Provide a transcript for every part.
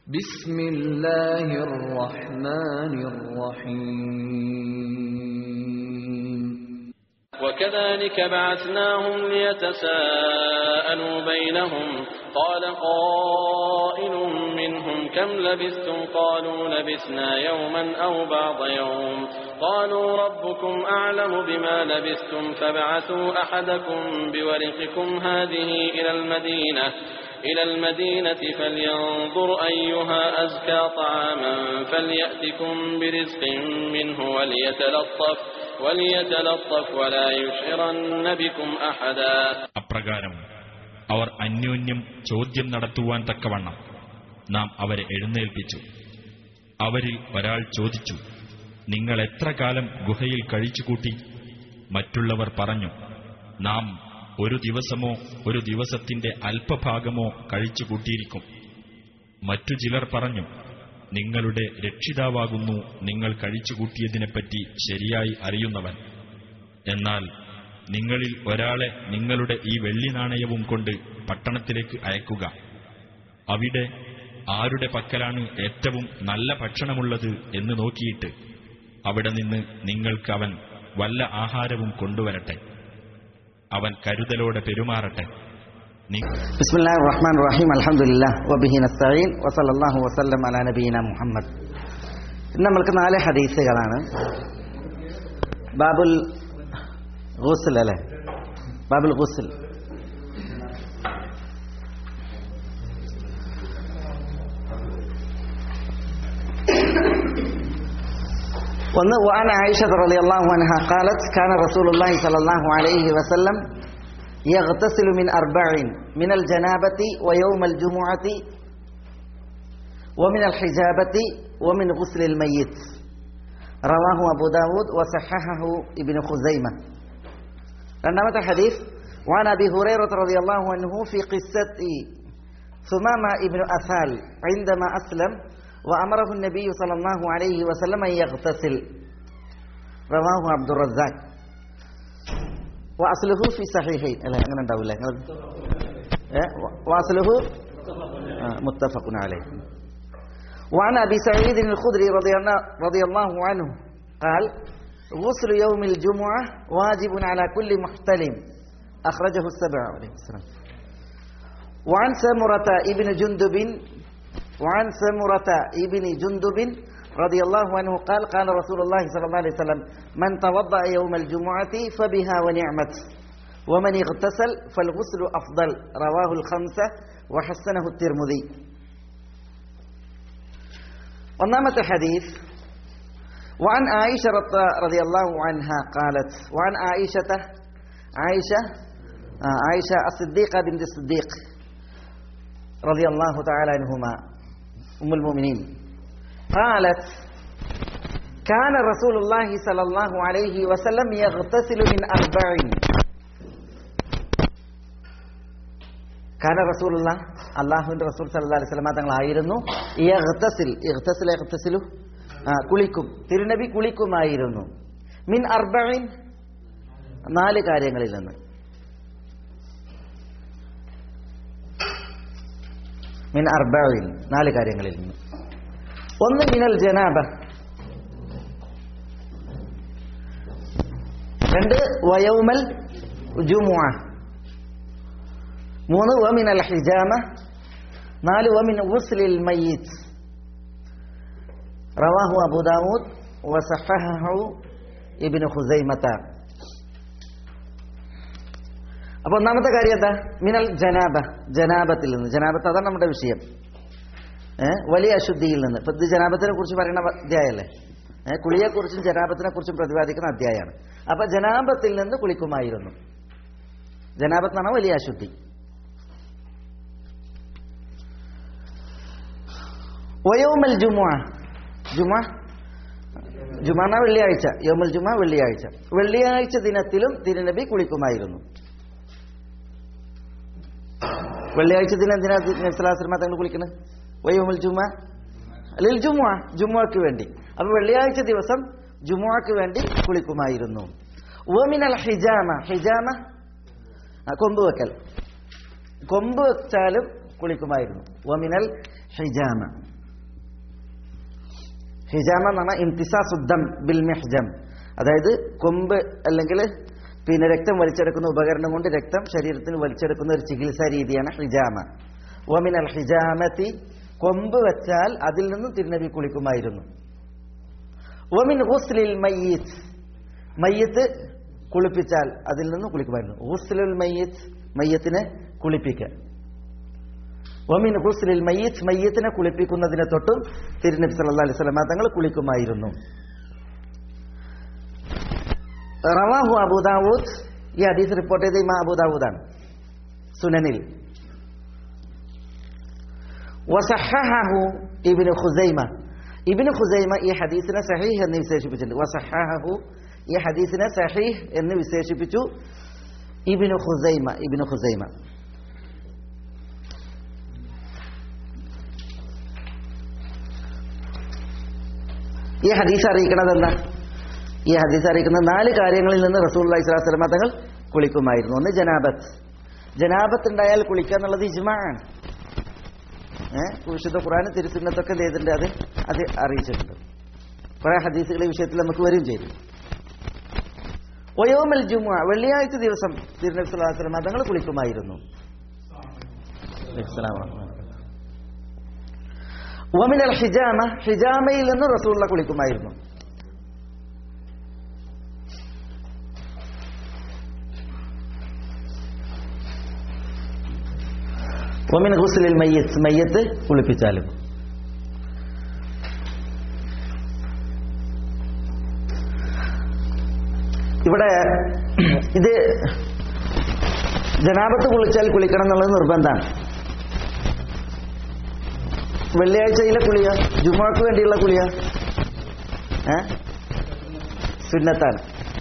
بسم الله الرحمن الرحيم وكذلك بعثناهم ليتساءلوا بينهم قال قائل منهم كم لبثتم قالوا لبثنا يوما أو بعض يوم قالوا ربكم أعلم بما لبثتم فابعثوا أحدكم بورقكم هذه إلى المدينة إلى المدينة فلينظر أيها أزكى طعاما فليأتكم برزق منه وليتلطف وليتلطف ولا يشعرن بكم أحدا അപ്രകാരം അവർ അന്യോന്യം ചോദ്യം നടത്തുവാൻ തക്കവണ്ണം നാം അവരെ എഴുന്നേൽപ്പിച്ചു അവരിൽ ഒരാൾ ചോദിച്ചു നിങ്ങൾ എത്ര കാലം ഗുഹയിൽ കഴിച്ചുകൂട്ടി മറ്റുള്ളവർ പറഞ്ഞു നാം ഒരു ദിവസമോ ഒരു ദിവസത്തിന്റെ അല്പഭാഗമോ കഴിച്ചുകൂട്ടിയിരിക്കും മറ്റു ചിലർ പറഞ്ഞു നിങ്ങളുടെ രക്ഷിതാവാകുന്നു നിങ്ങൾ കഴിച്ചുകൂട്ടിയതിനെപ്പറ്റി ശരിയായി അറിയുന്നവൻ എന്നാൽ നിങ്ങളിൽ ഒരാളെ നിങ്ങളുടെ ഈ വെള്ളി നാണയവും കൊണ്ട് പട്ടണത്തിലേക്ക് അയക്കുക അവിടെ ആരുടെ പക്കലാണ് ഏറ്റവും നല്ല ഭക്ഷണമുള്ളത് എന്ന് നോക്കിയിട്ട് അവിടെ നിന്ന് നിങ്ങൾക്ക് അവൻ വല്ല ആഹാരവും കൊണ്ടുവരട്ടെ അവൻ കരുതലോടെ പെരുമാറട്ടെ നി- بسم الله الرحمن الرحيم الحمد لله وبه نستعين وصلى الله وسلم على نبينا മുഹമ്മദ് ഇന്ന് നമ്മൾക്ക് നാല് ഹദീസുകളാണ് ബാബുൽ ഗുസ്ൽ അല്ലേ ബാബുൽ ഗുസ്ൽ ഒന്ന് وعن عائشة رضي الله عنها قالت كان رسول الله صلى الله عليه وسلم يغتسل من أربع من الجنابة ويوم الجمعة ومن الحجابة ومن غسل الميت رواه أبو داود وصححه ابن خزيمة رنمت الحديث وعن أبي هريرة رضي الله عنه في قصة ثمامة ابن أثال عندما أسلم وأمره النبي صلى الله عليه وسلم أن يغتسل رواه عبد الرزاق واصله في صحيحين അല്ല അങ്ങനെ ഉണ്ടാവില്ല നിങ്ങൾ واصله آه، متفق عليه وعن ابي سعيد الخدري رضي الله رضي الله عنه قال غسل يوم الجمعه واجب على كل محتلم اخرجه السبع عليه السلام وعن سمرة ابن جندب وعن سمرة ابن جندب رضي الله عنه قال قال رسول الله صلى الله عليه وسلم من توضأ يوم الجمعة فبها ونعمت ومن اغتسل فالغسل أفضل رواه الخمسة وحسنه الترمذي ونامت الحديث وعن عائشة رض- رضي الله عنها قالت وعن عائشة عائشة آه، عائشة الصديقة بنت الصديق رضي الله تعالى عنهما أم المؤمنين قالت كان رسول الله صلى الله عليه وسلم يغتسل من أربع كان رسول الله അള്ളാഹുവിന്റെ റസൂൽ സല്ലല്ലാഹു അലൈഹി വസല്ലമ തങ്ങളായിരുന്നു യഗ്തസിൽ ഇഗ്തസിൽ യഗ്തസിലു ആ, കുളിക്കും തിരുനബി കുളിക്കുമായിരുന്നു മിൻ അർബഇൻ നാല് കാര്യങ്ങളിൽ നിന്ന് മിൻ അർബഇൻ നാല് കാര്യങ്ങളിൽ നിന്ന് ഒന്ന് മിനൽ ജനാബ രണ്ട് വയൗമൽ ജുമുഅ മൂന്ന് വമിനൽ ഹിജാമ നാല് വമിൻ ഗുസ്ലിൽ മയ്യിത്ത് റവാഹു അബൂ ദാവൂദ് വസഹഹു ഇബ്നു ഖുസൈമത അപ്പൊ ഒന്നാമത്തെ കാര്യം എന്താ മിനൽ ജനാബ ജനാബത്തിൽ നിന്ന് ജനാബത്ത് അതാണ് നമ്മുടെ വിഷയം ഏഹ് വലിയ അശുദ്ധിയിൽ നിന്ന് ഇപ്പൊ ഇത് ജനാബത്തിനെ കുറിച്ച് പറയുന്ന അധ്യായമല്ലേ ഏഹ് കുളിയെക്കുറിച്ചും ജനാബത്തിനെ കുറിച്ചും പ്രതിപാദിക്കുന്ന അധ്യായമാണ് അപ്പൊ ജനാബത്തിൽ നിന്ന് കുളിക്കുമായിരുന്നു ജനാബത്ത് എന്നാണ് വലിയ അശുദ്ധി വയോമൽ ജുമുഅ ജുമുഅ ജുമാന വെള്ളിയാഴ്ച യോമൽ ജുമ വെള്ളിയാഴ്ച വെള്ളിയാഴ്ച ദിനത്തിലും തിരുനബി കുളിക്കുമായിരുന്നു വെള്ളിയാഴ്ച ദിനം എന്തിനാ നബ്സലാസ്ലമ തങ്ങൾ കുളിക്കുന്നത് വയോമൽ ജുമ അല്ലെങ്കിൽ ജുമുഅ ജുമുഅക്ക് വേണ്ടി അപ്പൊ വെള്ളിയാഴ്ച ദിവസം ജുമുഅക്ക് വേണ്ടി കുളിക്കുമായിരുന്നു ഓമിനൽ ഹിജാമ ഹിജാമ ആ, കൊമ്പ് വെക്കൽ കൊമ്പ് വെച്ചാലും കുളിക്കുമായിരുന്നു ഓമിനൽ ഹിജാമ ഹിജാമ എന്ന് പറഞ്ഞാൽ ഇംതിസാസുദ്ധം ബിൽ മെഹ്ജം അതായത് കൊമ്പ് അല്ലെങ്കിൽ പിന്നെ രക്തം വലിച്ചെടുക്കുന്ന ഉപകരണം കൊണ്ട് രക്തം ശരീരത്തിന് വലിച്ചെടുക്കുന്ന ഒരു ചികിത്സാ രീതിയാണ് ഹിജാമ ഒമിൻ അൽ ഹിജാമത്തി കൊമ്പ് വെച്ചാൽ അതിൽ നിന്നും തിരുനബി കുളിക്കുമായിരുന്നു ഒമിൻ ഹുസ്ലിൽ മയ്യത്ത് മയ്യത്ത് കുളിപ്പിച്ചാൽ അതിൽ നിന്നും കുളിക്കുമായിരുന്നു ഹുസ്ലുൽ മയ്യത്ത് മയ്യത്തിനെ കുളിപ്പിക്കുക ഒമിൻ ഹുസ്ലിൽ മയ്യത്ത് മയ്യത്തിനെ കുളിപ്പിക്കുന്നതിനെ തൊട്ടും തിരുനബി സല്ലല്ലാഹു അലൈഹി വസല്ലം തങ്ങൾ കുളിക്കുമായിരുന്നു റവാഹു അബൂദാവൂദ് ഈ ഹദീസ് റിപ്പോർട്ട് ചെയ്ത ഇമാ അബൂദാവൂദാണ് സുനനിൽ വസഹഹു ഇബ്നു ഖുസൈമ ഇബ്നു ഖുസൈമ ഈ ഹദീസിനെ സഹീഹ് എന്ന് വിശേഷിപ്പിച്ചിട്ടുണ്ട് വസഹഹു ഈ ഹദീസിനെ സഹീഹ് എന്ന് വിശേഷിപ്പിച്ചു ഇബ്നു ഖുസൈമ ഇബ്നു ഖുസൈമ ഈ ഹദീസ് അറിയിക്കുന്നത് എന്താ ഈ ഹദീസ് അറിയിക്കുന്ന നാല് കാര്യങ്ങളിൽ നിന്ന് റസൂൽ ഇസ്ലാസ്ലമ തങ്ങൾ കുളിക്കുമായിരുന്നു ഒന്ന് ജനാബത്ത് ജനാബത്ത് ഉണ്ടായാൽ കുളിക്കുക എന്നുള്ളത് ഇജ്മാണ് ഏഹ് വിശുദ്ധ ഖുറാൻ തിരുസുന്നത്തൊക്കെ എന്ത് ചെയ്തിട്ടുണ്ട് അത് അത് അറിയിച്ചിട്ടുണ്ട് കുറെ ഹദീസുകൾ ഈ വിഷയത്തിൽ നമുക്ക് വരും ചെയ്തു ഒയോമൽ ജുമ വെള്ളിയാഴ്ച ദിവസം തിരുനബി സ്വല്ലല്ലാഹു അലൈഹി വസല്ലം തങ്ങൾ കുളിക്കുമായിരുന്നു ഒമിനൽ ഹിജാമ ഹിജാമയിൽ നിന്ന് റസൂള്ള കുളിക്കുമായിരുന്നു ഒമിൻ ഹുസ്ലിൽ മയ്യത്ത് മയ്യത്ത് കുളിപ്പിച്ചാലും ഇവിടെ ഇത് ജനാപത്ത് കുളിച്ചാൽ കുളിക്കണം എന്നുള്ളത് നിർബന്ധമാണ് വെള്ളിയാഴ്ചയിലെ കുളിയ ജുമാക്ക് വേണ്ടിയുള്ള കുളിയ ഏ സുന്നത്താണ്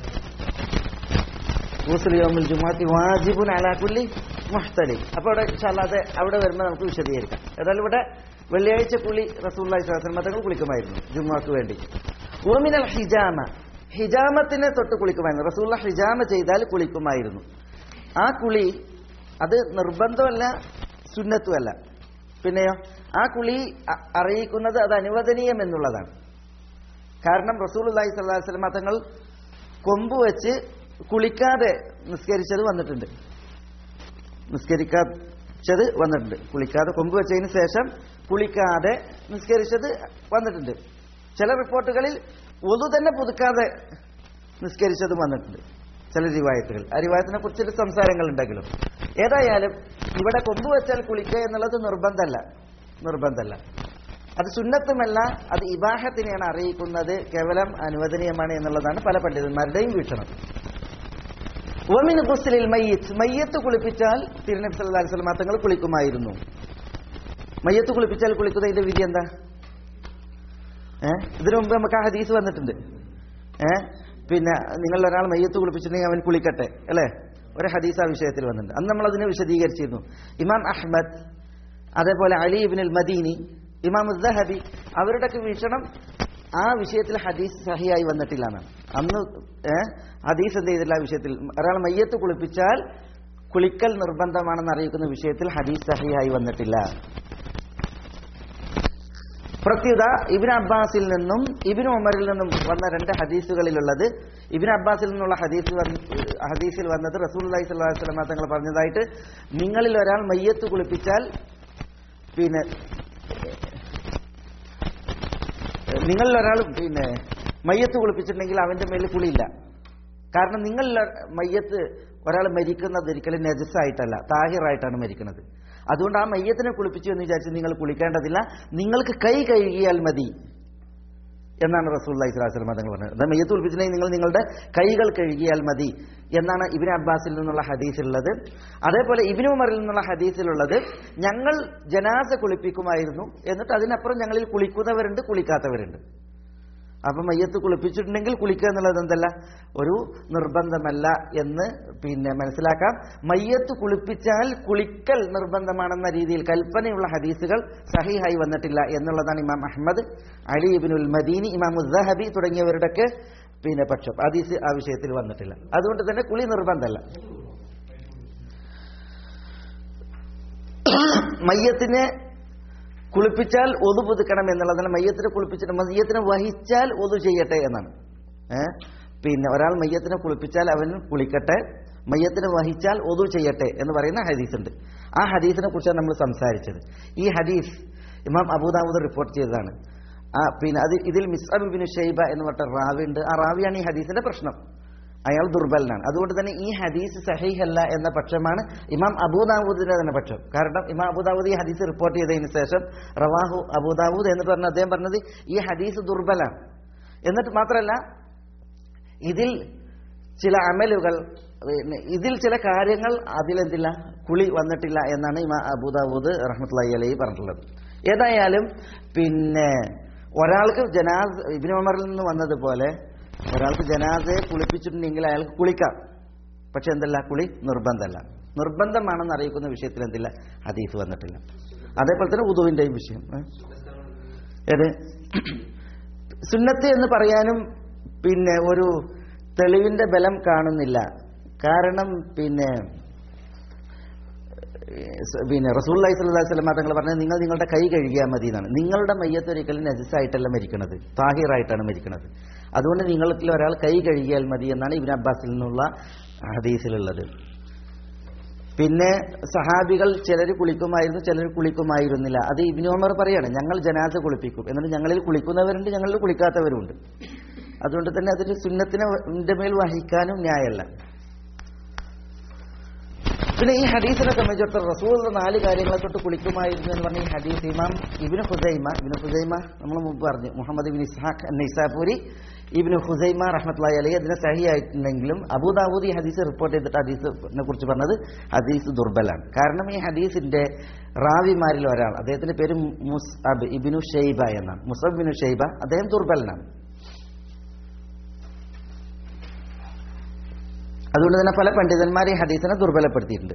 ഊസുലിയോമിൽ ജുമാത്തി വാജിബുൻ അലാക്കുല്ലി മുഹ്തലി അപ്പോൾ അവിടെ ഇൻഷാല്ലാതെ അവിടെ വരുമ്പോൾ നമുക്ക് വിശദീകരിക്കാം ഏതായാലും ഇവിടെ വെള്ളിയാഴ്ച കുളി റസൂള്ളി സ്വലാസ്ലം തങ്ങൾ കുളിക്കുമായിരുന്നു ജുമാക്ക് വേണ്ടി ഓമിനൽ ഹിജാമ ഹിജാമത്തിനെ തൊട്ട് കുളിക്കുമായിരുന്നു റസൂള്ള ഹിജാമ ചെയ്താൽ കുളിക്കുമായിരുന്നു ആ കുളി അത് നിർബന്ധമല്ല സുന്നത്തുമല്ല പിന്നെയോ ആ കുളി അ- അറിയിക്കുന്നത് അത് അനുവദനീയം എന്നുള്ളതാണ് കാരണം റസൂൽ അള്ളാഹി സ്വല്ലാ വസ്ലമ തങ്ങൾ കൊമ്പ് വെച്ച് കുളിക്കാതെ നിസ്കരിച്ചത് വന്നിട്ടുണ്ട് നിസ്കരിക്കാച്ചത് വന്നിട്ടുണ്ട് കുളിക്കാതെ കൊമ്പ് വെച്ചതിന് ശേഷം കുളിക്കാതെ നിസ്കരിച്ചത് വന്നിട്ടുണ്ട് ചില റിപ്പോർട്ടുകളിൽ ഒതു തന്നെ പുതുക്കാതെ നിസ്കരിച്ചതും വന്നിട്ടുണ്ട് ചില റിവായത്തുകൾ ആ റിവായത്തിനെ കുറിച്ചൊരു സംസാരങ്ങൾ ഉണ്ടെങ്കിലും ഏതായാലും ഇവിടെ കൊമ്പ് വെച്ചാൽ കുളിക്കുക എന്നുള്ളത് നിർബന്ധമല്ല നിർബന്ധമല്ല അത് സുന്നത്തുമല്ല അത് ഇബാഹത്തിനെയാണ് അറിയിക്കുന്നത് കേവലം അനുവദനീയമാണ് എന്നുള്ളതാണ് പല പണ്ഡിതന്മാരുടെയും വീക്ഷണം ഒമിന് ഗുസ്ലിൽ മയ്യത്ത് മയ്യത്ത് കുളിപ്പിച്ചാൽ തിരുനബി സല്ലല്ലാഹു അലൈഹി വസല്ലം തങ്ങൾ കുളിക്കുമായിരുന്നു മയ്യത്ത് കുളിപ്പിച്ചാൽ കുളിക്കുന്നതിന്റെ വിധി എന്താ ഏഹ് ഇതിനു മുമ്പ് നമുക്ക് ആ ഹദീസ് വന്നിട്ടുണ്ട് ഏഹ് പിന്നെ നിങ്ങൾ ഒരാൾ മയ്യത്ത് കുളിപ്പിച്ചിട്ടുണ്ടെങ്കിൽ അവൻ കുളിക്കട്ടെ അല്ലേ ഒരു ഹദീസ് ആ വിഷയത്തിൽ വന്നിട്ടുണ്ട് അന്ന് നമ്മൾ അതിനെ വിശദീകരിച്ചിരുന്നു ഇമാം അഹ്മദ് അതേപോലെ അലി ഇബ്നുൽ മദീനി ഇമാം ഉദ്ദഹബി അവരുടെയൊക്കെ വീക്ഷണം ആ വിഷയത്തിൽ ഹദീസ് സഹിയായി വന്നിട്ടില്ല എന്നാണ് അന്ന് ഏഹ് ഹദീസ് എന്ത് ചെയ്തില്ല ആ വിഷയത്തിൽ ഒരാൾ മയ്യത്ത് കുളിപ്പിച്ചാൽ കുളിക്കൽ നിർബന്ധമാണെന്ന് അറിയിക്കുന്ന വിഷയത്തിൽ ഹദീസ് സഹിയായി വന്നിട്ടില്ല പ്രത്യുത ഇബിൻ അബ്ബാസിൽ നിന്നും ഇബിൻ ഉമറിൽ നിന്നും വന്ന രണ്ട് ഹദീസുകളിലുള്ളത് ഇബിൻ അബ്ബാസിൽ നിന്നുള്ള ഹദീസ് വന്ന് ഹദീസിൽ വന്നത് റസൂൽ അലൈഹി സ്വലാഹു വസ്ലമ തങ്ങൾ പറഞ്ഞതായിട്ട് നിങ്ങളിൽ ഒരാൾ മയ്യത്ത് കുളിപ്പിച്ചാൽ പിന്നെ നിങ്ങളിൽ ഒരാൾ പിന്നെ മയ്യത്ത് കുളിപ്പിച്ചിട്ടുണ്ടെങ്കിൽ അവന്റെ മേലിൽ കുളിയില്ല കാരണം നിങ്ങൾ മയ്യത്ത് ഒരാൾ മരിക്കുന്നത് ഒരിക്കലും നജസ്സായിട്ടല്ല താഹിറായിട്ടാണ് മരിക്കുന്നത് അതുകൊണ്ട് ആ മയ്യത്തിനെ കുളിപ്പിച്ചു എന്ന് വിചാരിച്ച് നിങ്ങൾ കുളിക്കേണ്ടതില്ല നിങ്ങൾക്ക് കൈ കഴുകിയാൽ മതി എന്നാണ് റസൂല്ലി സ്വലാസ്ലം തങ്ങൾ പറഞ്ഞത് അത് മയ്യത്ത് കുളിപ്പിച്ചിട്ടുണ്ടെങ്കിൽ നിങ്ങൾ നിങ്ങളുടെ കൈകൾ കഴുകിയാൽ മതി എന്നാണ് ഇബിൻ അബ്ബാസിൽ നിന്നുള്ള ഹദീസിലുള്ളത് അതേപോലെ ഇബിൻ ഉമറിൽ നിന്നുള്ള ഹദീസിലുള്ളത് ഞങ്ങൾ ജനാസ കുളിപ്പിക്കുമായിരുന്നു എന്നിട്ട് അതിനപ്പുറം ഞങ്ങളിൽ കുളിക്കുന്നവരുണ്ട് കുളിക്കാത്തവരുണ്ട് അപ്പൊ മയ്യത്ത് കുളിപ്പിച്ചിട്ടുണ്ടെങ്കിൽ കുളിക്കുക എന്നുള്ളത് എന്തല്ല ഒരു നിർബന്ധമല്ല എന്ന് പിന്നെ മനസ്സിലാക്കാം മയ്യത്ത് കുളിപ്പിച്ചാൽ കുളിക്കൽ നിർബന്ധമാണെന്ന രീതിയിൽ കൽപ്പനയുള്ള ഹദീസുകൾ സഹിഹായി വന്നിട്ടില്ല എന്നുള്ളതാണ് ഇമാം അഹമ്മദ് അലി ഇബിനുൽ മദീനി ഇമാം ഉദ്ദഹബി തുടങ്ങിയവരുടെയൊക്കെ പിന്നെ പക്ഷം ഹദീസ് ആ വിഷയത്തിൽ വന്നിട്ടില്ല അതുകൊണ്ട് തന്നെ കുളി നിർബന്ധമല്ല മയ്യത്തിനെ കുളിപ്പിച്ചാൽ ഒതു പുതുക്കണം എന്നുള്ളതാണ് മയ്യത്തിനെ കുളിപ്പിച്ചിട്ട് മയ്യത്തിനെ വഹിച്ചാൽ ഒതു ചെയ്യട്ടെ എന്നാണ് ഏ പിന്നെ ഒരാൾ മയ്യത്തിനെ കുളിപ്പിച്ചാൽ അവൻ കുളിക്കട്ടെ മയ്യത്തിനെ വഹിച്ചാൽ ഒതു ചെയ്യട്ടെ എന്ന് പറയുന്ന ഹദീസ് ഉണ്ട് ആ ഹദീസിനെ കുറിച്ചാണ് നമ്മൾ സംസാരിച്ചത് ഈ ഹദീസ് ഇമാം അബൂദാവൂദ് റിപ്പോർട്ട് ചെയ്തതാണ് ആ പിന്നെ അത് ഇതിൽ മിസ്അബ് ബിൻ ഷെയ്ബ എന്ന് പറഞ്ഞ റാവി ഉണ്ട് ആ റാവിയാണ് ഈ ഹദീസിന്റെ പ്രശ്നം അയാൾ ദുർബലനാണ് അതുകൊണ്ട് തന്നെ ഈ ഹദീസ് സഹീഹല്ല എന്ന പക്ഷമാണ് ഇമാം അബൂദാവൂദിന്റെ തന്നെ പക്ഷം കാരണം ഇമാം അബൂദാവൂദ് ഈ ഹദീസ് റിപ്പോർട്ട് ചെയ്തതിന് ശേഷം റവാഹു അബൂദാവൂദ് എന്ന് പറഞ്ഞ അദ്ദേഹം പറഞ്ഞത് ഈ ഹദീസ് ദുർബലാണ് എന്നിട്ട് മാത്രമല്ല ഇതിൽ ചില അമലുകൾ പിന്നെ ഇതിൽ ചില കാര്യങ്ങൾ അതിലെന്തില്ല കുളി വന്നിട്ടില്ല എന്നാണ് ഇമാ അബൂദാവൂദ് റഹ്മത്തുള്ളി അലൈഹി പറഞ്ഞിട്ടുള്ളത് ഏതായാലും പിന്നെ ഒരാൾക്ക് ജനാസ് ഇബിന് ഉമറിൽ നിന്ന് വന്നതുപോലെ ഒരാൾക്ക് ജനാസയെ കുളിപ്പിച്ചിട്ടുണ്ടെങ്കിൽ അയാൾക്ക് കുളിക്കാം പക്ഷെ എന്തല്ല കുളി നിർബന്ധമല്ല നിർബന്ധമാണെന്ന് അറിയിക്കുന്ന വിഷയത്തിൽ എന്തില്ല ഹദീസ് വന്നിട്ടില്ല അതേപോലെ തന്നെ ഉദുവിന്റെയും വിഷയം ഏ? ഏത് സുന്നത്ത് എന്ന് പറയാനും പിന്നെ ഒരു തെളിവിന്റെ ബലം കാണുന്നില്ല കാരണം പിന്നെ ഏഹ് പിന്നെ റസൂൽ അലൈഹി സ്വല്ലല്ലാഹു അലൈഹി വസല്ലം തങ്ങൾ പറഞ്ഞത് നിങ്ങൾ നിങ്ങളുടെ കൈ കഴുകിയാൽ മതി എന്നാണ് നിങ്ങളുടെ മയ്യത്ത് ഒരിക്കലും നജസായിട്ടല്ല മരിക്കുന്നത് താഹിറായിട്ടാണ് മരിക്കുന്നത് അതുകൊണ്ട് നിങ്ങളിൽ ഒരാൾ കൈ കഴുകിയാൽ മതി എന്നാണ് ഇബിൻ അബ്ബാസിൽ നിന്നുള്ള ഹദീസിലുള്ളത് പിന്നെ സഹാബികൾ ചിലർ കുളിക്കുമായിരുന്നു ചിലർ കുളിക്കുമായിരുന്നില്ല അത് ഇബിനു ഉമർ പറയാണ് ഞങ്ങൾ ജനാസ കുളിപ്പിക്കും എന്നിട്ട് ഞങ്ങളിൽ കുളിക്കുന്നവരുണ്ട് ഞങ്ങളിൽ കുളിക്കാത്തവരുണ്ട് അതുകൊണ്ട് തന്നെ അതിന് സുന്നത്തിനെ ന്റെ മേൽ വഹിക്കാനും ന്യായമല്ല പിന്നെ ഈ ഹദീസിനെ സംബന്ധിച്ചിടത്തോളം റസൂൽ നാല് കാര്യങ്ങളെ തൊട്ട് കുളിക്കുമായിരുന്നു എന്ന് പറഞ്ഞ ഈ ഹദീസ് ഇമാം ഇബിന് ഹുസൈമ ഇബിന് ഹുസൈമ നമ്മൾ മുമ്പ് പറഞ്ഞു മുഹമ്മദ് ഇബിൻ ഇസ്ഹാഖ് നൈസാപൂരി ഇബിന് ഹുസൈമ റഹ്മത്തുള്ളാഹി അലൈഹി അതിനെ സഹിയായിട്ടുണ്ടെങ്കിലും അബൂദാവൂദ് ഈ ഹദീസ് റിപ്പോർട്ട് ചെയ്തിട്ട് ഹദീസിനെ കുറിച്ച് പറഞ്ഞത് ഹദീസ് ദുർബലാണ് കാരണം ഈ ഹദീസിന്റെ റാവിമാരിൽ ഒരാൾ അദ്ദേഹത്തിന്റെ പേര് മുസ്അബ് ഇബിനു ഷെയ്ബ എന്നാണ് മുസബ് ബിനു ഷെയ്ബ അദ്ദേഹം ദുർബലനാണ് അതുകൊണ്ട് തന്നെ പല പണ്ഡിതന്മാരെ ഈ ഹദീസിനെ ദുർബലപ്പെടുത്തിയിട്ടുണ്ട്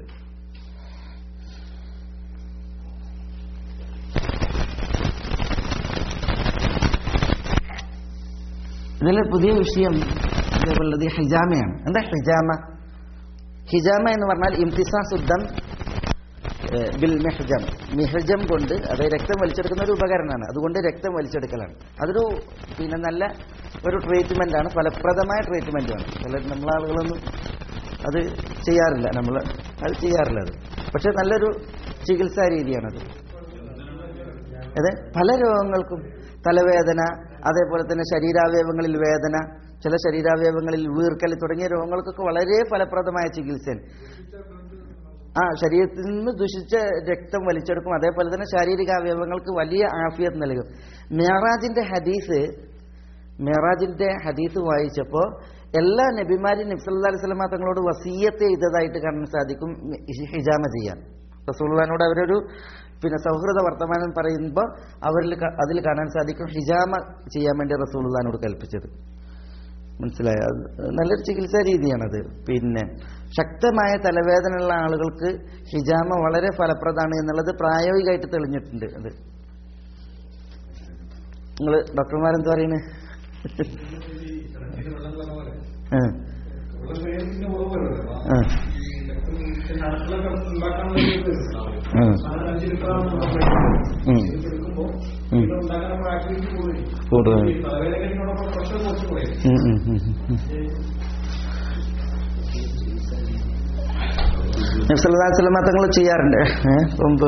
ഇതിൽ പുതിയ വിഷയം ഇതേപോലുള്ളത് ഈ ഹിജാമയാണ് എന്താ ഹിജാമ ഹിജാമ എന്ന് പറഞ്ഞാൽ ഇംതിസാസുദ്ധം ബിൽ മെഹജം മെഹജം കൊണ്ട് അത് രക്തം വലിച്ചെടുക്കുന്ന ഒരു ഉപകരണമാണ് അതുകൊണ്ട് രക്തം വലിച്ചെടുക്കലാണ് അതൊരു പിന്നെ നല്ല ഒരു ട്രീറ്റ്മെന്റ് ആണ് ഫലപ്രദമായ ട്രീറ്റ്മെന്റാണ് ചില നമ്മളെ ആളുകളൊന്നും അത് ചെയ്യാറില്ല നമ്മൾ അത് ചെയ്യാറില്ല അത് പക്ഷെ നല്ലൊരു ചികിത്സാ രീതിയാണത് അതെ പല രോഗങ്ങൾക്കും തലവേദന അതേപോലെ തന്നെ ശരീരാവയവങ്ങളിൽ വേദന ചില ശരീരാവയവങ്ങളിൽ വീർക്കൽ തുടങ്ങിയ രോഗങ്ങൾക്കൊക്കെ വളരെ ഫലപ്രദമായ ചികിത്സയാണ് ആ ശരീരത്തിൽ നിന്ന് ദുഷിച്ച രക്തം വലിച്ചെടുക്കും അതേപോലെ തന്നെ ശാരീരിക അവയവങ്ങൾക്ക് വലിയ ആഫിയത്ത് നൽകും മെഹറാജിന്റെ ഹദീസ് മെഹറാജിന്റെ ഹദീസ് വായിച്ചപ്പോൾ എല്ലാ നബിമാരും നബ്സല്ലാ അലൈഹി സ്വലമ തങ്ങളോട് വസീയത്ത് ചെയ്തതായിട്ട് കാണാൻ സാധിക്കും ഹിജാമ ചെയ്യാൻ റസൂള്ളഹാനോട് അവരൊരു പിന്നെ സൗഹൃദ വർത്തമാനം പറയുമ്പോൾ അവരിൽ ക- അതിൽ കാണാൻ സാധിക്കും ഹിജാമ ചെയ്യാൻ വേണ്ടി റസൂള്ളഹാനോട് കൽപ്പിച്ചത് മനസ്സിലായോ അത് നല്ലൊരു ചികിത്സാ രീതിയാണത് പിന്നെ ശക്തമായ തലവേദനയുള്ള ആളുകൾക്ക് ഹിജാമ വളരെ ഫലപ്രദമാണ് എന്നുള്ളത് പ്രായോഗികമായിട്ട് തെളിഞ്ഞിട്ടുണ്ട് അത് നിങ്ങൾ ഡോക്ടർമാരെന്താ പറയുന്നത് ആ. ആ. ആ. ഉം. ഉം. കൂടുതൽ ഉം, ഉം, ഉം, ഉം. നബ്സല്ലാസ്ലമ തങ്ങൾ ചെയ്യാറുണ്ട് ഏ? മുമ്പ്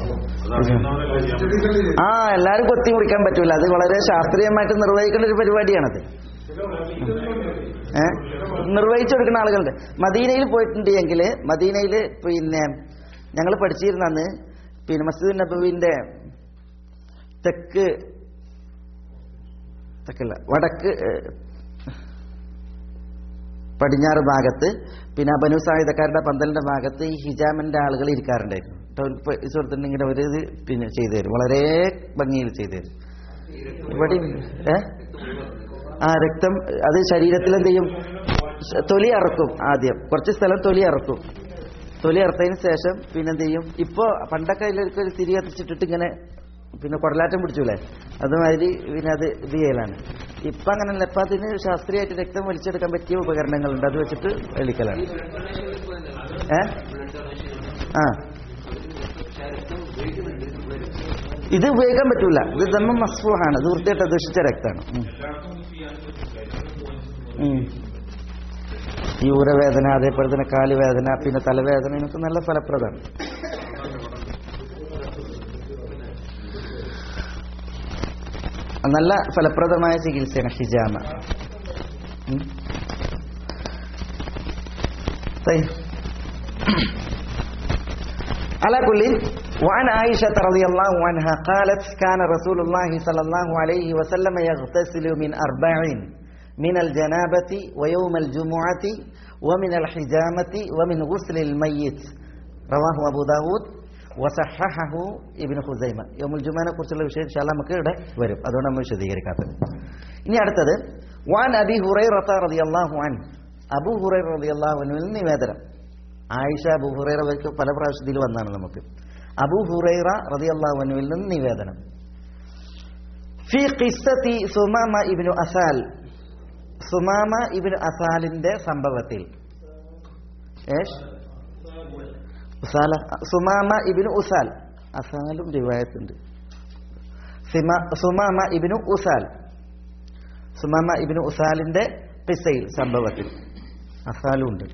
ആ എല്ലാരും കൊത്തി മുറിക്കാൻ പറ്റൂല അത് വളരെ ശാസ്ത്രീയമായിട്ട് നിർവഹിക്കേണ്ട ഒരു പരിപാടിയാണത് ഏ നിർവഹിച്ചെടുക്കുന്ന ആളുകളുണ്ട് മദീനയിൽ പോയിട്ടുണ്ട് എങ്കിൽ മദീനയിൽ പിന്നെ ഞങ്ങൾ പഠിച്ചിരുന്ന അന്ന് പിന്നെ മസ്ജിദ് നബുവിന്റെ തെക്ക് തെക്കല്ല വടക്ക് ഏ, പടിഞ്ഞാറ് ഭാഗത്ത് പിന്നെ ആ ബനു സായുധക്കാരുടെ പന്തലിന്റെ ഭാഗത്ത് ഈ ഹിജാമിന്റെ ആളുകൾ ഇരിക്കാറുണ്ടായിരുന്നു സുഹൃത്തുണ്ടെങ്കിൽ അവർ ഇത് പിന്നെ ചെയ്തു തരും വളരെ ഭംഗിയിൽ ചെയ്തു തരും ഇവിടെ ഏ ആ രക്തം അത് ശരീരത്തിൽ എന്ത് ചെയ്യും തൊലി അറക്കും ആദ്യം കുറച്ച് സ്ഥലം തൊലി അറക്കും തൊലി അറുത്തതിന് ശേഷം പിന്നെ എന്ത് ചെയ്യും ഇപ്പോ പണ്ടൊക്കെ അതിലൊക്കെ ഒരു തിരി കത്തിച്ചിട്ടിട്ട് ഇങ്ങനെ പിന്നെ കുടലാറ്റം പിടിച്ചൂലേ അതുമാതിരി പിന്നെ അത് ഇത് ചെയ്യലാണ് ഇപ്പൊ അങ്ങനല്ല ഇപ്പൊ അതിന് ശാസ്ത്രീയമായിട്ട് രക്തം വലിച്ചെടുക്കാൻ പറ്റിയ ഉപകരണങ്ങളുണ്ട് അത് വെച്ചിട്ട് വലിക്കലാണ് ഏ ആ ഇത് ഉപയോഗിക്കാൻ പറ്റൂല ഇത് ദമ്മ മസ്ഫൂഹാണ് ഇത് വൃത്തിയായിട്ട് ദുഷിച്ച രക്തമാണ് ഉം. ഉം. ഈ ഊരവേദന അതേപോലെ തന്നെ കാലുവേദന പിന്നെ തലവേദന ഇതിനൊക്കെ നല്ല ഫലപ്രദമാണ് നല്ല ഫലപ്രദമായ ചികിത്സയാണ് ഹിജാമ ഉം. طيب على كل وعن عائشة رضي الله عنها قالت كان رسول الله صلى الله عليه وسلم يغتسل من أربع من الجنابة ويوم الجمعة ومن الحجامة ومن غسل الميت رواه أبو داود وصححه ابن خزൈമ യോമുൽ ജുമാനെ കുറിച്ചുള്ള വിഷയം ഇൻഷാ അല്ലാ നമുക്ക് ഇവിടെ വരും അതുകൊണ്ട് നമ്മൾ വിശദീകരിക്കാത്തത് ഇനി അടുത്തത് വാൻ അബി ഹുറൈറത്ത റളിയല്ലാഹു അൻ അബു ഹുറൈറ റളിയല്ലാഹു അൻഹുവിൽ നിവേദനം ആയിഷ അബു ഹുറൈറ വയ്ക്ക് പല പ്രാവശ്യത്തിൽ വന്നാണ് നമുക്ക് അബു ഹുറൈറ റളിയല്ലാഹു അൻഹുവിൽ നിന്ന് നിവേദനം ഫി ഖിസ്സത്തി സുമാമ ഇബ്നു അസാൽ സുമാമ ഇബ്നു അസാലിന്റെ സംഭവത്തിൽ ഏഷ് ഉസാല സുമാമ ഇബ്നു ഉസാൽ അസാലും റിവായത്തുണ്ട് സിമ- സുമാമ ഇബ്നു ഉസാൽ സുമാമ ഇബ്നു ഉസാലിന്റെ പിസയിൽ സംഭവത്തിൽ അസാലും ഉണ്ട്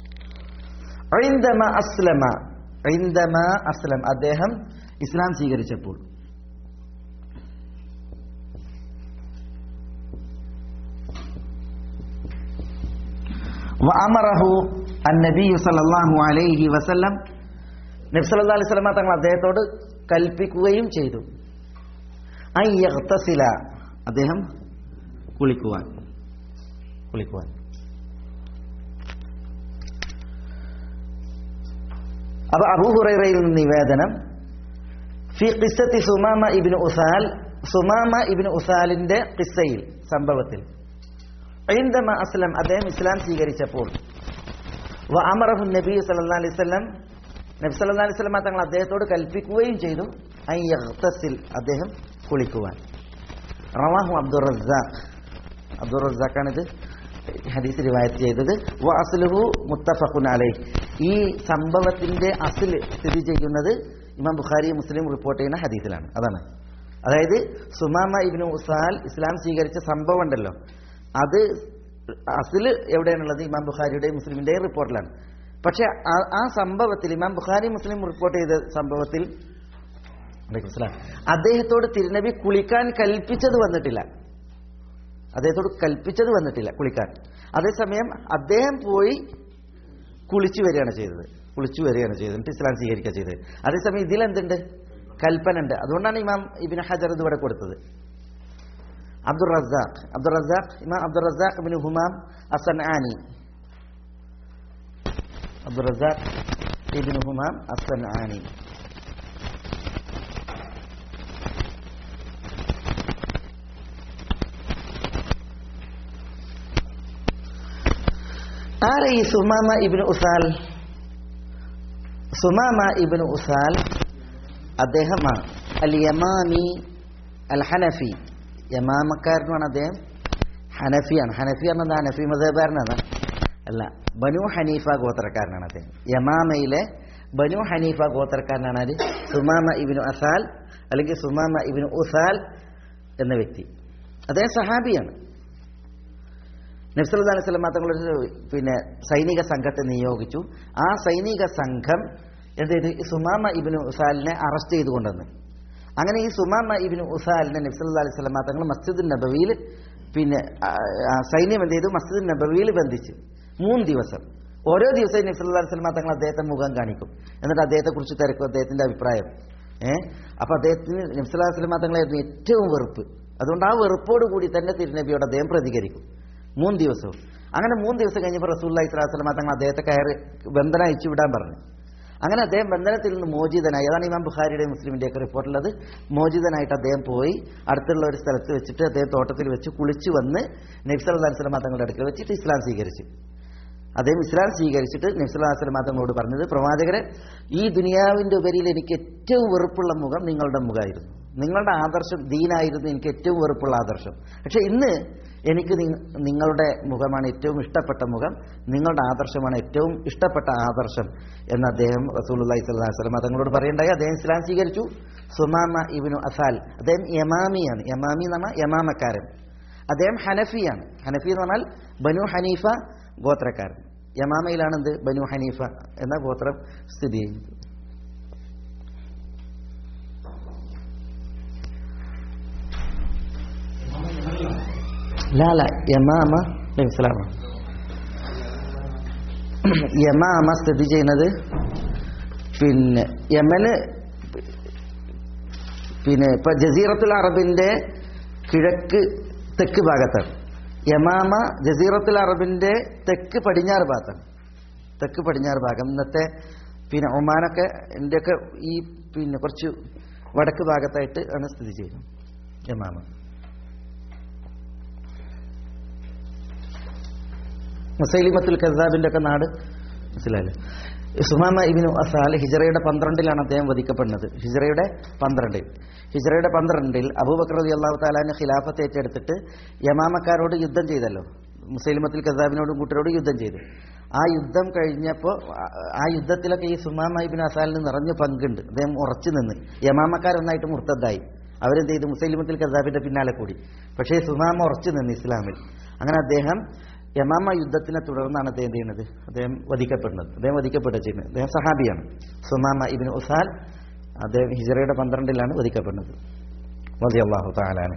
ഐന്ദമ അസ്ലമ ഐന്ദമ അസ്ലം അദ്ദേഹം ഇസ്ലാം സ്വീകരിച്ചപ്പോൾ وأمره النبي صلى الله عليه وسلم നബി സല്ലല്ലാഹു അലൈഹി വസല്ലമ തങ്ങൾ അദ്ദേഹത്തോട് കൽപ്പിക്കുകയും ചെയ്തു ഐ യഗ്തസില അദ്ദേഹം കുളിക്കുവാൻ കുളിക്കുവാൻ അപ്പൊ അബൂ ഹുറൈറയിൽ നിന്ന് നിവേദനം ഫി ഖിസ്സത്തി സുമാമ ഇബ്നു ഉസാൽ സുമാമ ഇബ്നു ഉസാലിന്റെ ഖിസ്സയിൽ സംഭവത്തിൽ ഐന്ദമ അസ്ലം അദ്ദേഹം ഇസ്ലാം സ്വീകരിച്ചപ്പോൾ വ അമറഹു നബി സല്ലല്ലാഹു അലൈഹി വസല്ലം നബി സല്ലല്ലാഹു അലൈഹി വസല്ലം തങ്ങൾ അദ്ദേഹത്തോട് കൽപ്പിക്കുകയും ചെയ്തു ഐ യഗ്തസിൽ അദ്ദേഹം കുളിക്കുവാൻ റവാഹു അബ്ദുർ റസാഖ് അബ്ദുർ റസാഖാണിത് ഹദീസ് റിവായത്ത് ചെയ്തത് വ അസ്ലുഹു മുത്തഫഖുൻ അലൈഹി ഈ സംഭവത്തിന്റെ അസിൽ സ്ഥിതി ചെയ്യുന്നത് ഇമാം ബുഖാരി മുസ്ലിം റിപ്പോർട്ട് ചെയ്യുന്ന ഹദീസിലാണ് അതാണ് അതായത് സുമാമ ഇബ്നു ഉസാൽ ഇസ്ലാം സ്വീകരിച്ച സംഭവം ഉണ്ടല്ലോ അത് അസിൽ എവിടെയാണുള്ളത് ഇമാം ബുഖാരിയുടെയും മുസ്ലിമിന്റെയും റിപ്പോർട്ടിലാണ് പക്ഷെ ആ- ആ സംഭവത്തിൽ ഇമാം ബുഖാരി മുസ്ലിം റിപ്പോർട്ട് ചെയ്ത സംഭവത്തിൽ വലൈക്കും സ്സലാം. അദ്ദേഹത്തോട് തിരുനബി കുളിക്കാൻ കൽപ്പിച്ചത് വന്നിട്ടില്ല അദ്ദേഹത്തോട് കൽപ്പിച്ചത് വന്നിട്ടില്ല കുളിക്കാൻ അതേസമയം അദ്ദേഹം പോയി കുളിച്ചു വരികയാണ് ചെയ്തത് കുളിച്ചു വരികയാണ് ചെയ്തത് എന്നിട്ട് ഇസ്ലാം സ്വീകരിക്കുക ചെയ്തത് അതേസമയം ഇതിലെന്തുണ്ട് കൽപ്പന ഉണ്ട് അതുകൊണ്ടാണ് ഇമാം ഇബിൻ ഹജർ ഇത് ഇവിടെ കൊടുത്തത് അബ്ദുൾ റസാഖ് അബ്ദുൾ റസാഖ് ഇമാം അബ്ദുൾ റസാഖ് ഇബിൻ ഹുമാം അസൻആനി അബ്ദുൾ റസാഖ് ഇബിൻ ഹുമാം അസൻആനി ആരെ ഈ സുമാമ ഇബിൻ ഉസാൽ സുമാമ ഇബിൻ ഉസാൽ അദ്ദേഹമാണ് അൽ യമാമി അൽ ഹനഫി യമാമക്കാരനാണ് അദ്ദേഹം ഹനഫിയാണ് ഹനഫി പറഞ്ഞത് ഹനഫി മതകാരനാണ് അല്ല ബനു ഹനീഫ ഗോത്രക്കാരനാണ് അദ്ദേഹം യമാമയിലെ ബനു ഹനീഫ ഗോത്രക്കാരനാണ് ആര് സുമാമ ഇബിനു അസാൽ അല്ലെങ്കിൽ സുമാമ ഇബിനു ഉസാൽ എന്ന വ്യക്തി അദ്ദേഹം സഹാബിയാണ് നബ്സല്ലാ അലൈഹി സ്വലം തങ്ങൾ പിന്നെ സൈനിക സംഘത്തെ നിയോഗിച്ചു ആ സൈനിക സംഘം എന്ത് ചെയ്തു ഈ സുമാമ ഇബിനു ഉസാലിനെ അറസ്റ്റ് ചെയ്ത് കൊണ്ടുവന്ന് അങ്ങനെ ഈ സുമാമ ഇബിനു ഉസാലിനെ നബ്സല്ലാ അലൈഹി സ്വലം തങ്ങൾ മസ്ജിദ് നബവിയിൽ പിന്നെ ആ, ആ, സൈന്യം എന്ത് ചെയ്തു മസ്ജിദ് നബവിയിൽ ബന്ധിച്ചു മൂന്ന് ദിവസം ഓരോ ദിവസവും നബ്സല്ലാ അലൈഹി സ്വലം തങ്ങൾ അദ്ദേഹത്തെ മുഖം കാണിക്കും എന്നിട്ട് അദ്ദേഹത്തെ കുറിച്ച് തിരക്കും അദ്ദേഹത്തിന്റെ അഭിപ്രായം ഏഹ് അപ്പൊ അദ്ദേഹത്തിന് നബ്സല്ലാ സ്വലം തങ്ങളായിരുന്നു ഏറ്റവും വെറുപ്പ് അതുകൊണ്ട് ആ വെറുപ്പോട് കൂടി തന്നെ തിരുനബിയോട് അദ്ദേഹം പ്രതികരിക്കും മൂന്ന് ദിവസവും അങ്ങനെ മൂന്ന് ദിവസം കഴിഞ്ഞപ്പോൾ റസൂല്ലാ ഇസ്ലാസ്ലമ തങ്ങൾ അദ്ദേഹത്തെ കയറി ബന്ധനം അയച്ചു വിടാൻ പറഞ്ഞു അങ്ങനെ അദ്ദേഹം ബന്ധനത്തിൽ നിന്ന് മോചിതനായി അതാണ് ഇമാം ബുഖാരിയുടെ മുസ്ലിമിൻ്റെയൊക്കെ റിപ്പോർട്ടുള്ളത് മോചിതനായിട്ട് അദ്ദേഹം പോയി അടുത്തുള്ള ഒരു സ്ഥലത്ത് വെച്ചിട്ട് അദ്ദേഹം തോട്ടത്തിൽ വെച്ച് കുളിച്ച് വന്ന് നബ്സൽ അലൈഹി തങ്ങളുടെ അടുക്കൽ വെച്ചിട്ട് ഇസ്ലാം സ്വീകരിച്ചു അദ്ദേഹം ഇസ്ലാം സ്വീകരിച്ചിട്ട് നബ്സല്ലാസ്ലം തങ്ങളോട് പറഞ്ഞത് പ്രവാചകരെ ഈ ദുനിയാവിന്റെ ഉപരിയിൽ എനിക്ക് ഏറ്റവും വെറുപ്പുള്ള മുഖം നിങ്ങളുടെ മുഖമായിരുന്നു നിങ്ങളുടെ ആദർശം ദീനായിരുന്നു എനിക്ക് ഏറ്റവും വെറുപ്പുള്ള ആദർശം പക്ഷെ ഇന്ന് എനിക്ക് നി- നിങ്ങളുടെ മുഖമാണ് ഏറ്റവും ഇഷ്ടപ്പെട്ട മുഖം നിങ്ങളുടെ ആദർശമാണ് ഏറ്റവും ഇഷ്ടപ്പെട്ട ആദർശം എന്ന് അദ്ദേഹം റസൂലുള്ളാഹി സ്വല്ലല്ലാഹു അലൈഹി വസല്ലം തങ്ങളോട് പറയണ്ടായി അദ്ദേഹം ഇസ്ലാം സ്വീകരിച്ചു സുമാമ ഇബിനു അസാൽ അദ്ദേഹം യമാമിയാണ് യമാമി എന്ന് പറഞ്ഞാൽ യമാമക്കാരൻ അദ്ദേഹം ഹനഫിയാണ് ഹനഫി എന്ന് പറഞ്ഞാൽ ബനു ഹനീഫ ഗോത്രക്കാരൻ യമാമയിലാണ് എന്ത് ബനു ഹനീഫ എന്ന ഗോത്രം സ്ഥിതി ചെയ്യുന്നത് ലാല യമാമ മനസ്സിലാവണം യമാമ സ്ഥിതി ചെയ്യുന്നത് പിന്നെ യമന് പിന്നെ ഇപ്പൊ ജസീറത്തുൽ അറബിന്റെ കിഴക്ക് തെക്ക് ഭാഗത്താണ് യമാമ ജസീറത്തുൽ അറബിന്റെ തെക്ക് പടിഞ്ഞാറ് ഭാഗത്താണ് തെക്ക് പടിഞ്ഞാറ് ഭാഗം ഇന്നത്തെ പിന്നെ ഒമാനൊക്കെ ഇന്ത്യയൊക്കെ ഈ പിന്നെ കുറച്ച് വടക്ക് ഭാഗത്തായിട്ട് ആണ് സ്ഥിതി ചെയ്യുന്നത് യമാമ മുസൈലിമത്തുൽ കസാബിന്റെ ഒക്കെ നാട് മനസ്സിലായല്ലോ സുമാമ ഇബിനു അസാൽ ഹിജറയുടെ പന്ത്രണ്ടിലാണ് അദ്ദേഹം വധിക്കപ്പെടുന്നത് ഹിജറയുടെ പന്ത്രണ്ടിൽ ഹിജറയുടെ പന്ത്രണ്ടിൽ അബൂബക്കർ റതി അള്ളാഹു താലാന് ഖിലാഫത്ത് ഏറ്റെടുത്തിട്ട് യമാമക്കാരോട് യുദ്ധം ചെയ്തല്ലോ മുസൈലിമത്തുൽ കസാബിനോടും കൂട്ടരോട് യുദ്ധം ചെയ്തു ആ യുദ്ധം കഴിഞ്ഞപ്പോൾ ആ യുദ്ധത്തിലൊക്കെ ഈ സുമാമ ഇബിൻ അസാലിന് നിറഞ്ഞ പങ്കുണ്ട് അദ്ദേഹം ഉറച്ചു നിന്ന് യമാമക്കാരൊന്നായിട്ട് മുർത്തദ്ദായി അവരെന്ത് ചെയ്തു മുസൈലിമത്തുൽ കസാബിന്റെ പിന്നാലെ കൂടി പക്ഷേ സുമാമ ഉറച്ചു നിന്ന് ഇസ്ലാമിൽ അങ്ങനെ അദ്ദേഹം യമാമ യുദ്ധത്തിനെ തുടർന്നാണ് അദ്ദേഹം എന്ത് ചെയ്യുന്നത് അദ്ദേഹം വധിക്കപ്പെടുന്നത് അദ്ദേഹം വധിക്കപ്പെടുക ചെയ്യുന്നത് അദ്ദേഹം സഹാബിയാണ് സുമാമ ഇബിൻ ഉസാൽ അദ്ദേഹം ഹിജറയുടെ പന്ത്രണ്ടിലാണ് വധിക്കപ്പെടുന്നത് വധി അള്ളാഹു താലാന്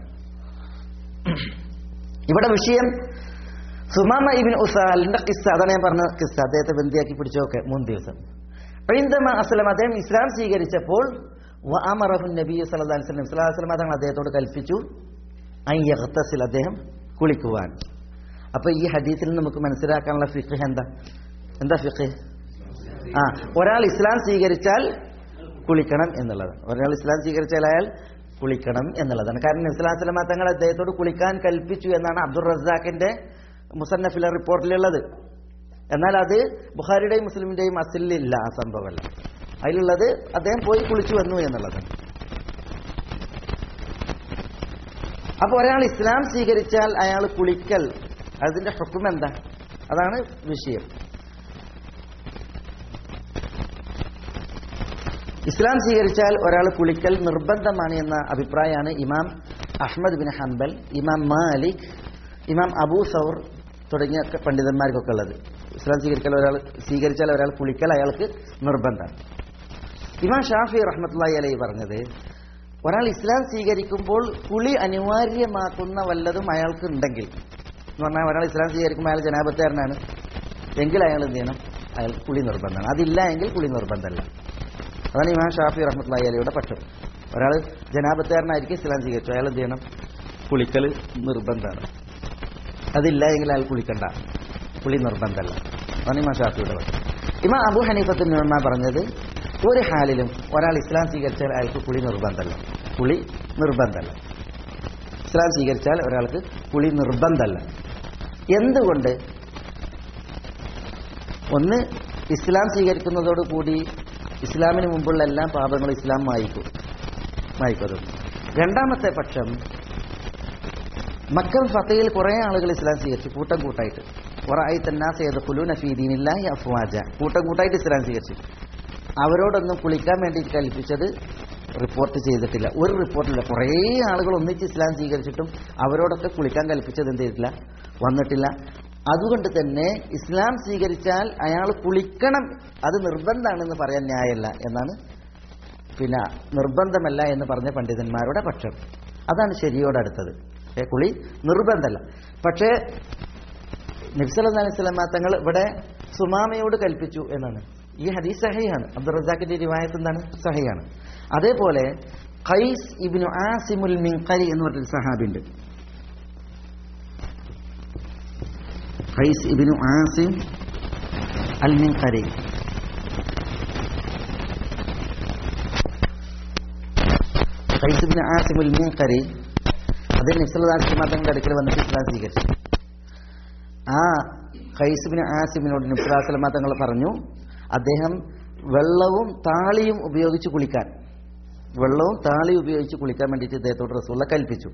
ഇവിടെ വിഷയം സുമാമ ഇബിൻ ഉസാലിന്റെ കിസ്സ അതാണ് ഞാൻ പറഞ്ഞ കിസ്സ അദ്ദേഹത്തെ ബന്ധിയാക്കി പിടിച്ചോക്കെ മൂന്ന് ദിവസം പൈന്തമ അസ്ലം അദ്ദേഹം ഇസ്ലാം സ്വീകരിച്ചപ്പോൾ വഅമറഹു നബി സല്ലല്ലാഹു അലൈഹി വസല്ലം സ്വല്ലല്ലാഹു അലൈഹി വസല്ലം തങ്ങൾ അദ്ദേഹത്തോട് കൽപ്പിച്ചു അൻ യഗ്തസിൽ അദ്ദേഹം കുളിക്കുവാൻ അപ്പൊ ഈ ഹദീസിൽ നമുക്ക് മനസ്സിലാക്കാനുള്ള ഫിഖ് എന്താ എന്താ ഫിഖ് ആ ഒരാൾ ഇസ്ലാം സ്വീകരിച്ചാൽ കുളിക്കണം എന്നുള്ളതാണ് ഒരാൾ ഇസ്ലാം സ്വീകരിച്ചാൽ അയാൾ കുളിക്കണം എന്നുള്ളതാണ് കാരണം ഇസ്ലാം സ്വലമ തങ്ങൾ അദ്ദേഹത്തോട് കുളിക്കാൻ കൽപ്പിച്ചു എന്നാണ് അബ്ദുൾ റസാഖിന്റെ മുസന്നഫിലെ റിപ്പോർട്ടിലുള്ളത് എന്നാൽ അത് ബുഖാരിയുടെയും മുസ്ലിമിന്റെയും അസിലില്ല ആ സംഭവമല്ല അതിലുള്ളത് അദ്ദേഹം പോയി കുളിച്ചു വന്നു എന്നുള്ളതാണ് അപ്പൊ ഒരാൾ ഇസ്ലാം സ്വീകരിച്ചാൽ അയാൾ കുളിക്കൽ അതിന്റെ ഹുക്കും എന്താ അതാണ് വിഷയം ഇസ്ലാം സ്വീകരിച്ചാൽ ഒരാൾ കുളിക്കൽ നിർബന്ധമാണ് എന്ന അഭിപ്രായമാണ് ഇമാം അഹ്മദ് ബിൻ ഹംബൽ ഇമാം മാലിക് ഇമാം അബൂ സൗർ തുടങ്ങിയ ഒക്കെ പണ്ഡിതന്മാർക്കൊക്കെ ഉള്ളത് ഇസ്ലാം സ്വീകരിക്കൽ ഒരാൾ സ്വീകരിച്ചാൽ ഒരാൾ കുളിക്കൽ അയാൾക്ക് നിർബന്ധമാണ് ഇമാം ഷാഫി റഹ്മത്തുള്ളി അലൈ പറഞ്ഞത് ഒരാൾ ഇസ്ലാം സ്വീകരിക്കുമ്പോൾ കുളി അനിവാര്യമാക്കുന്ന വല്ലതും അയാൾക്ക് ഉണ്ടെങ്കിൽ എന്ന് പറഞ്ഞാൽ ഒരാൾ ഇസ്ലാം സ്വീകരിക്കുമ്പോൾ അയാൾ ജനാപത്തുകാരനാണ് എങ്കിൽ അയാൾ എന്ത് ചെയ്യണം അയാൾ കുളി നിർബന്ധമാണ് അതില്ല എങ്കിൽ കുളി നിർബന്ധമല്ല അതാണ് ഇമാം ഷാഫി റഹ്മത്തുള്ളി അലിയുടെ പക്ഷം ഒരാൾ ജനാപത്തുകാരനായിരിക്കും ഇസ്ലാം സ്വീകരിച്ചു അയാൾ എന്ത് ചെയ്യണം കുളിക്കൽ നിർബന്ധമാണ് അതില്ല എങ്കിൽ അയാൾ കുളിക്കണ്ട കുളി നിർബന്ധമല്ല അതാണ് ഇമാം ഷാഫിയുടെ പക്ഷം ഇമാം അബു ഹനീഫത്ത് നിർമ്മ പറഞ്ഞത് ഒരു ഹാലിലും ഒരാൾ ഇസ്ലാം സ്വീകരിച്ചാൽ അയാൾക്ക് കുളി നിർബന്ധമല്ല കുളി നിർബന്ധമല്ല ഇസ്ലാം സ്വീകരിച്ചാൽ ഒരാൾക്ക് കുളി നിർബന്ധമല്ല എന്തുകൊണ്ട് ഒന്ന് ഇസ്ലാം സ്വീകരിക്കുന്നതോടുകൂടി ഇസ്ലാമിന് മുമ്പുള്ള എല്ലാ പാപങ്ങളും ഇസ്ലാം മായിക്കും മായിക്കും രണ്ടാമത്തെ പക്ഷം മക്കം ഫത്തയിൽ കുറേ ആളുകൾ ഇസ്ലാം സ്വീകരിച്ചു കൂട്ടം കൂട്ടായിട്ട് ഒറായി തന്നാസ് ഏത് കുലു നഫീദീനില്ലാഹി അഫ്വാജ കൂട്ടം കൂട്ടായിട്ട് ഇസ്ലാം സ്വീകരിച്ചു അവരോടൊന്നും കുളിക്കാൻ വേണ്ടി കൽപ്പിച്ചത് റിപ്പോർട്ട് ചെയ്തിട്ടില്ല ഒരു റിപ്പോർട്ടില്ല കുറേ ആളുകൾ ഒന്നിച്ച് ഇസ്ലാം സ്വീകരിച്ചിട്ടും അവരോടൊക്കെ കുളിക്കാൻ കൽപ്പിച്ചത് എന്ത് ചെയ്തിട്ടില്ല വന്നിട്ടില്ല അതുകൊണ്ട് തന്നെ ഇസ്ലാം സ്വീകരിച്ചാൽ അയാൾ കുളിക്കണം അത് നിർബന്ധമാണെന്ന് പറയാൻ ന്യായമല്ല എന്നാണ് പിന്നെ നിർബന്ധമല്ല എന്ന് പറഞ്ഞ പണ്ഡിതന്മാരുടെ പക്ഷം അതാണ് ശരിയോടടുത്തത് ഏ, കുളി നിർബന്ധമല്ല പക്ഷേ നബ്സല അലൈഹി സ്വലമ തങ്ങൾ ഇവിടെ സുമാമയോട് കൽപ്പിച്ചു എന്നാണ് ഈ ഹദീസ് സഹയാണ് അബ്ദുൾ റസാഖിന്റെ റിവായത്ത് എന്താണ് സഹയാണ് അതേപോലെ ഖൈസ് ഇബ്നു ആസിമുൽ മിൻഖരി എന്ന് പറഞ്ഞൊരു സഹാബിണ്ട് ഖൈസ് ഇബ്നു ആസിം അൽ മിൻഖരി ഖൈസ് ഇബ്നു ആസിം അൽ മിൻഖരി അത് നബ്സല്ലാസ്ലമ തങ്ങളുടെ അടുക്കൽ വന്നിട്ട് ഇസ്ലാം സ്വീകരിച്ചു ആ ഖൈസുബിന് ആസിമിനോട് നബ്സലാസ്ലമ തങ്ങൾ പറഞ്ഞു അദ്ദേഹം വെള്ളവും താളിയും ഉപയോഗിച്ച് കുളിക്കാൻ വെള്ളവും താളിയും ഉപയോഗിച്ച് കുളിക്കാൻ വേണ്ടിയിട്ട് ഇദ്ദേഹത്തോട് റസൂള്ള കൽപ്പിച്ചു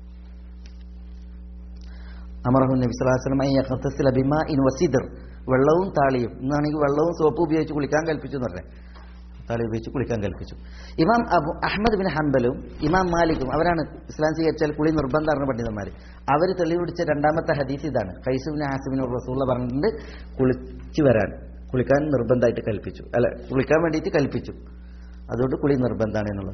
അമറഹു നബി സ്വലാസ്ലം ബിമ ഇൻ വസീദർ വെള്ളവും താളിയും എന്നാണെങ്കിൽ വെള്ളവും സോപ്പും ഉപയോഗിച്ച് കുളിക്കാൻ കൽപ്പിച്ചു എന്ന് പറഞ്ഞത് തല ഉപയോഗിച്ച് കുളിക്കാൻ കൽപ്പിച്ചു ഇമാം അബു അഹമ്മദ് ബിൻ ഹംബലും ഇമാം മാലിക്കും അവരാണ് ഇസ്ലാം സ്വീകരിച്ചാൽ കുളി നിർബന്ധമാണ് പണ്ഡിതന്മാർ അവർ തെളിവ് പിടിച്ച രണ്ടാമത്തെ ഹദീസ് ഇതാണ് കൈസുബിൻ ആസിബിനോട് റസൂള്ള പറഞ്ഞിട്ടുണ്ട് കുളിച്ചു വരാൻ കുളിക്കാൻ നിർബന്ധമായിട്ട് കൽപ്പിച്ചു അല്ല കുളിക്കാൻ വേണ്ടിയിട്ട് കൽപ്പിച്ചു അതുകൊണ്ട് കുളി നിർബന്ധമാണ് എന്നുള്ളത്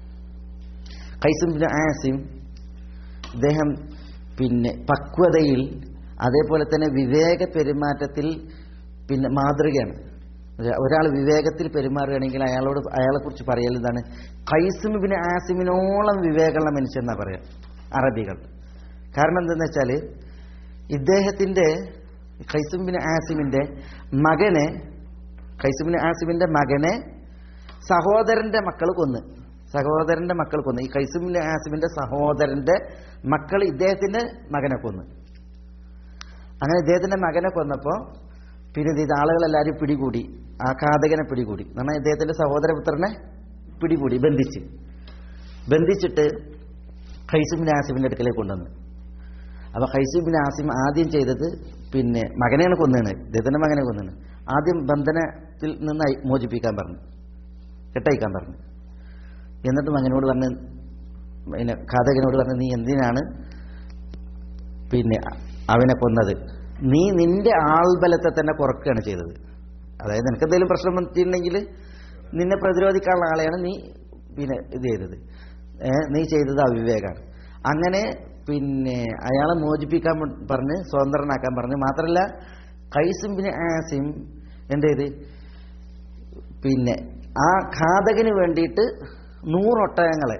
കൈസും ബിൻ ആസിം അദ്ദേഹം പിന്നെ പക്വതയിൽ അതേപോലെ തന്നെ വിവേക പെരുമാറ്റത്തിൽ പിന്നെ മാതൃകയാണ് ഒരാൾ വിവേകത്തിൽ പെരുമാറുകയാണെങ്കിൽ അയാളോട് അയാളെക്കുറിച്ച് പറയൽ എന്താണ് കൈസും ബിൻ ആസിമിനോളം വിവേകമുള്ള മനുഷ്യൻ പറയാം അറബികൾ കാരണം എന്തെന്ന് വെച്ചാൽ ഇദ്ദേഹത്തിന്റെ ഖൈസും ബിൻ ആസിമിന്റെ മകനെ ഖൈസും ബിൻ ആസിമിന്റെ മകനെ സഹോദരന്റെ മക്കൾ കൊന്ന് സഹോദരന്റെ മക്കൾ കൊന്ന് ഈ ഖൈസും ബിൻ ആസിമിന്റെ സഹോദരന്റെ മക്കൾ ഇദ്ദേഹത്തിന്റെ മകനെ കൊന്ന് അങ്ങനെ ഇദ്ദേഹത്തിന്റെ മകനെ കൊന്നപ്പോ പിന്നെ ഇത് ആളുകളെല്ലാവരും പിടികൂടി ആ ഘാതകനെ പിടികൂടി എന്നാൽ ഇദ്ദേഹത്തിന്റെ സഹോദരപുത്രനെ പിടികൂടി ബന്ധിച്ച് ബന്ധിച്ചിട്ട് ഖൈസുബിൻ ആസിമിന്റെ അടുക്കലേക്ക് കൊണ്ടുവന്നു അപ്പൊ ഖൈസുബിൻ ആസിം ആദ്യം ചെയ്തത് പിന്നെ മകനെയാണ് കൊന്നത് ഇദ്ദേഹത്തിന്റെ മകനെ കൊന്നത് ആദ്യം ബന്ധനത്തിൽ നിന്ന് അയ- മോചിപ്പിക്കാൻ പറഞ്ഞു കെട്ടയക്കാൻ പറഞ്ഞു എന്നിട്ട് മകനോട് പറഞ്ഞ് പിന്നെ ഘാതകനോട് പറഞ്ഞ് നീ എന്തിനാണ് പിന്നെ അവനെ കൊന്നത് നീ നിന്റെ ആൾബലത്തെ തന്നെ കുറക്കുകയാണ് ചെയ്തത് അതായത് നിനക്ക് എന്തെങ്കിലും പ്രശ്നം വന്നിട്ടുണ്ടെങ്കിൽ നിന്നെ പ്രതിരോധിക്കാനുള്ള ആളെയാണ് നീ പിന്നെ ഇത് ചെയ്തത് ഏ, നീ ചെയ്തത് അവിവേകാണ് അങ്ങനെ പിന്നെ അയാളെ മോചിപ്പിക്കാൻ പ- പറഞ്ഞ് സ്വതന്ത്രനാക്കാൻ പറഞ്ഞ് മാത്രമല്ല കൈസും പിന്നെ ആസിം എന്ത് ചെയ്ത് പിന്നെ ആ ഘാതകന് വേണ്ടിയിട്ട് നൂറൊട്ടകങ്ങളെ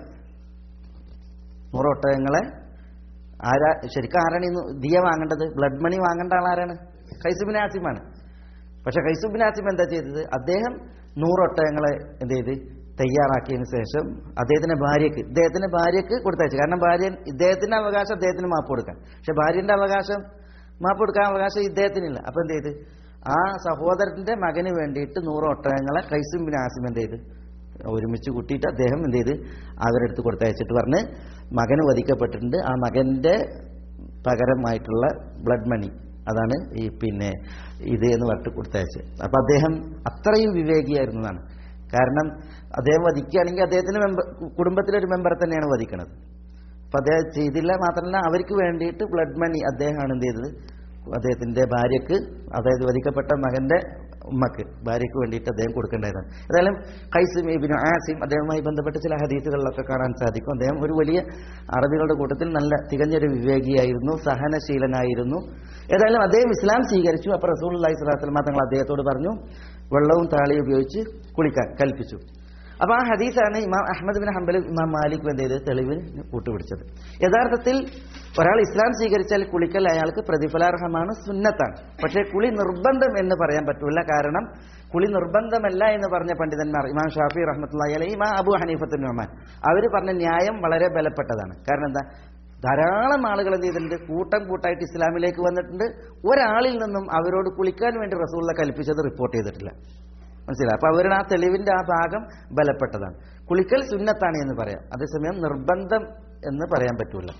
നൂറൊട്ടകങ്ങളെ ആരാ ശരിക്കും ആരാണ് ഇന്ന് ദിയ വാങ്ങേണ്ടത് ബ്ലഡ് മണി വാങ്ങേണ്ട ആളാരാണ് കൈസുബിൻ ആസിമാണ് പക്ഷെ കൈസുബിൻ ആസിം എന്താ ചെയ്തത് അദ്ദേഹം നൂറൊട്ടകങ്ങളെ എന്ത് ചെയ്ത് തയ്യാറാക്കിയതിനു ശേഷം അദ്ദേഹത്തിന്റെ ഭാര്യക്ക് ഇദ്ദേഹത്തിന്റെ ഭാര്യക്ക് കൊടുത്തയച്ചു കാരണം ഭാര്യ ഇദ്ദേഹത്തിന്റെ അവകാശം അദ്ദേഹത്തിന് മാപ്പ് കൊടുക്കാൻ പക്ഷെ ഭാര്യന്റെ അവകാശം മാപ്പ് കൊടുക്കാൻ അവകാശം ഇദ്ദേഹത്തിനില്ല അപ്പൊ എന്ത് ചെയ്ത് ആ സഹോദരന്റെ മകന് വേണ്ടിയിട്ട് നൂറ് ഒട്ടകങ്ങളെ കൈസും ബിൻ ആസിം എന്ത് ചെയ്ത് ഒരുമിച്ച് കൂട്ടിയിട്ട് അദ്ദേഹം എന്ത് ചെയ്ത് അവരുടെ അടുത്ത് കൊടുത്തയച്ചിട്ട് പറഞ്ഞ് മകന് വധിക്കപ്പെട്ടിട്ടുണ്ട് ആ മകന്റെ പകരമായിട്ടുള്ള ബ്ലഡ് മണി അതാണ് ഈ പിന്നെ ഇത് എന്ന് പറഞ്ഞിട്ട് കൊടുത്തയച്ചത് അപ്പൊ അദ്ദേഹം അത്രയും വിവേകിയായിരുന്നതാണ് കാരണം അദ്ദേഹം വധിക്കുകയാണെങ്കിൽ അദ്ദേഹത്തിന്റെ മെമ്പർ കുടുംബത്തിലെ ഒരു മെമ്പറെ തന്നെയാണ് വധിക്കുന്നത് അപ്പൊ അദ്ദേഹം ചെയ്തില്ല മാത്രമല്ല അവർക്ക് വേണ്ടിയിട്ട് ബ്ലഡ് മണി അദ്ദേഹമാണ് എന്ത് ചെയ്തത് അദ്ദേഹത്തിന്റെ ഭാര്യക്ക് അതായത് വധിക്കപ്പെട്ട മകന്റെ ഉമ്മക്ക് ഭാര്യയ്ക്ക് വേണ്ടിയിട്ട് അദ്ദേഹം കൊടുക്കേണ്ടതാണ് ഏതായാലും കൈസിം ഇബിന് ആസിം അദ്ദേഹവുമായി ബന്ധപ്പെട്ട ചില ഹദീസുകളിലൊക്കെ കാണാൻ സാധിക്കും അദ്ദേഹം ഒരു വലിയ അറബികളുടെ കൂട്ടത്തിൽ നല്ല തികഞ്ഞൊരു വിവേകിയായിരുന്നു സഹനശീലനായിരുന്നു ഏതായാലും അദ്ദേഹം ഇസ്ലാം സ്വീകരിച്ചു അപ്പോൾ റസൂൽ അള്ളഹി സ്വലാസ്ലമ തങ്ങൾ അദ്ദേഹത്തോട് പറഞ്ഞു വെള്ളവും താളിയും ഉപയോഗിച്ച് കുളിക്കാൻ കൽപ്പിച്ചു അപ്പൊ ആ ഹദീസാണ് ഇമാം അഹമ്മദ് ബിൻ ഹംബൽ ഇമാം മാലിക് എന്ത് ചെയ്ത് തെളിവിന് കൂട്ടുപിടിച്ചത് യഥാർത്ഥത്തിൽ ഒരാൾ ഇസ്ലാം സ്വീകരിച്ചാൽ കുളിക്കൽ അയാൾക്ക് പ്രതിഫലാർഹമാണ് സുന്നത്താണ് പക്ഷേ കുളി നിർബന്ധം എന്ന് പറയാൻ പറ്റൂല കാരണം കുളി നിർബന്ധമല്ല എന്ന് പറഞ്ഞ പണ്ഡിതന്മാർ ഇമാം ഷാഫി റഹ്മത്തുള്ളി അലൈഹി ഇമാം അബു ഹനീഫത്തുൻ നൊമാൻ അവർ പറഞ്ഞ ന്യായം വളരെ ബലപ്പെട്ടതാണ് കാരണം എന്താ ധാരാളം ആളുകൾ എന്ത് ചെയ്തിട്ടുണ്ട് കൂട്ടം കൂട്ടായിട്ട് ഇസ്ലാമിലേക്ക് വന്നിട്ടുണ്ട് ഒരാളിൽ നിന്നും അവരോട് കുളിക്കാൻ വേണ്ടി റസൂള്ള കൽപ്പിച്ചത് റിപ്പോർട്ട് ചെയ്തിട്ടില്ല മനസ്സിലായി അപ്പൊ അവരുടെ ആ തെളിവിന്റെ ആ ഭാഗം ബലപ്പെട്ടതാണ് കുളിക്കൽ സുന്നത്താണ് എന്ന് പറയാം അതേസമയം നിർബന്ധം എന്ന് പറയാൻ പറ്റൂല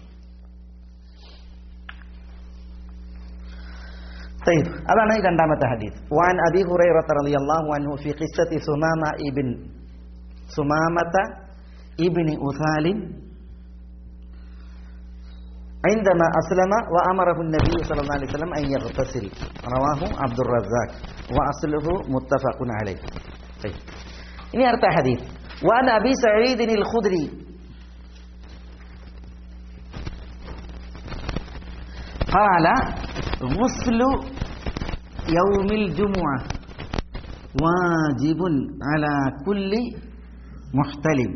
طيب അതാണ് ഈ രണ്ടാമത്തെ ഹദീസ് വാൻ അബി ഹുറൈറ റളിയല്ലാഹു അൻഹു ഫി ഖിസ്സത്തി സുമാമ ഇബ്ൻ സുമാമത ഇബ്ൻ ഉസാൽ عندما أسلم وأمره النبي صلى الله عليه وسلم أن يغتسل رواه عبد الرزاق وأصله متفق عليه طيب إني أرتاح حديث وعن أبي سعيد الخدري قال غسل يوم الجمعة واجب على كل محتلم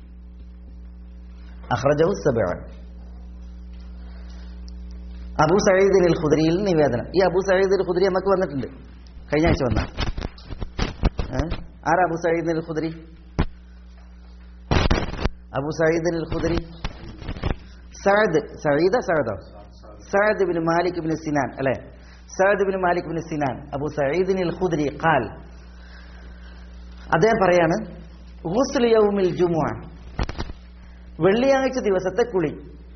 أخرجه السبع അബൂ സയ്യിദ് അൽ ഖുദരിയിൽ നിവേദനം ഈ അബൂ സയ്യിദ് അൽ ഖുദരി നമുക്ക് വന്നിട്ടുണ്ട് കഴിഞ്ഞ ആഴ്ച വന്ന ആരാ Abu Sayyid al Khudri Abu Sayyid al Khudri Saad Saeeda സഅദോ Saad bin Malik bin Sinan അല്ലേ Saad bin Malik bin Sinan Abu Sayyid al Khudri ഖാൽ അദ്ദേഹം പറയാണ് ഗുസ്ലു യൗമിൽ ജുമുഅ വെള്ളിയാഴ്ച ദിവസത്തെ കുളി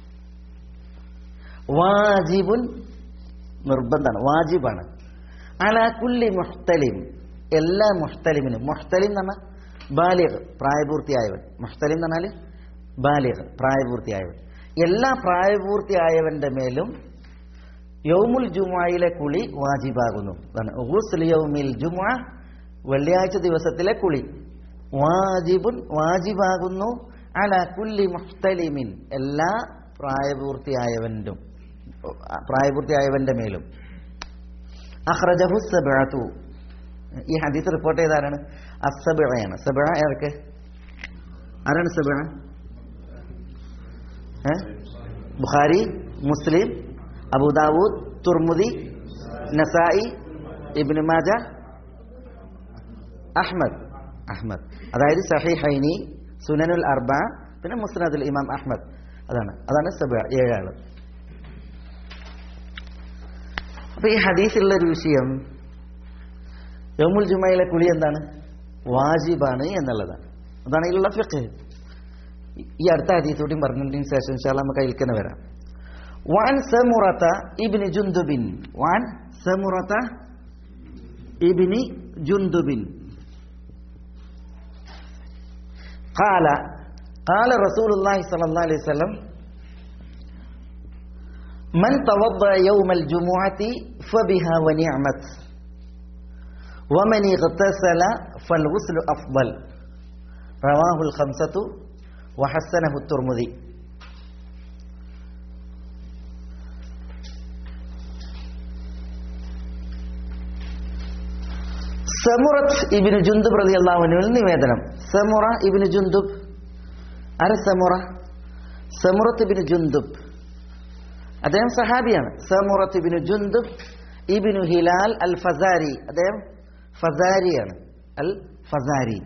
വാജിബുൻ നിർബന്ധമാണ് വാജിബാണ് അല കുല്ലി മുഹ്തലിം എല്ലാ മുഹ്തലിമിനും മുഹ്തലിം എന്ന് പറഞ്ഞാൽ ബാലിഗ് പ്രായപൂർത്തിയായവൻ മുഹ്തലിം എന്ന് പറഞ്ഞാൽ ബാലിഗ് പ്രായപൂർത്തിയായവൻ എല്ലാ പ്രായപൂർത്തിയായവന്റെ മേലും യൗമുൽ ജുമുഅയിലെ കുളി വാജിബാകുന്നു അതാണ് ഗുസ്ൽ യൗമിൽ ജുമുഅ വെള്ളിയാഴ്ച ദിവസത്തിലെ കുളി വാജിബുൻ വാജിബാകുന്നു അല കുല്ലി മുഹ്തലിമിൻ എല്ലാ പ്രായപൂർത്തിയായവനും പ്രായപൂർത്തിയായവന്റെ മേലും അഖ്റജഹു സബഅതു ഈ ഹദീസ് റിപ്പോർട്ട് ചെയ്ത ആരാണ് അസബയാണ് സബ ആർക്ക് ആരാണ് സബ Bukhari Muslim Abu Dawood Tirmidhi Nasai Ibn Majah Ahmad Ahmad അതായത് സഹിഹൈനി സുനനുൽ അർബ പിന്നെ മുസ്നദുൽ ഇമാം അഹ്മദ് അതാണ് അതാണ് സബ ഏഴാള് അപ്പൊ ഈ ഹദീസിലുള്ള ഒരു വിഷയം യൗമുൽ ജുമയിലെ കുളി എന്താണ് വാജിബാണ് എന്നുള്ളതാണ് അതാണ് ഇതിലുള്ള ഫിഖ് ഈ അടുത്ത ഹദീസോടെയും പറഞ്ഞതിന് ശേഷം ഇൻഷാല്ല നമുക്ക് അതിൽ തന്നെ വരാം വാൻ സമുറത്ത ഇബിന് ജുന്ദുബിൻ വാൻ സമുറത്ത ഇബിന് ജുന്ദുബിൻ قال قال رسول الله صلى الله عليه وسلم من توضأ يوم الجمعة فبها ونعمت ومن اغتسل فالغسل أفضل رواه الخمسة وحسنه الترمذي സമുറത്ത് ഇബിന് ജുന്ദുബ് റതി അള്ളാഹുവിനുവിൽ നിവേദനം സമുറ ഇബിന് ജുന്ദുബ് ആര സമുറ സമുറത്ത് ഇബിന് ജുന്ദുബ് അദ്ദേഹം സഹാബിയാണ് സമുറത്ത് ഇബിന് ജുന്ദുബ് ഇബിനു ഹിലാൽ അൽ ഫസാരി അദ്ദേഹം ഫസാരിയാണ് അൽ ഫസാരി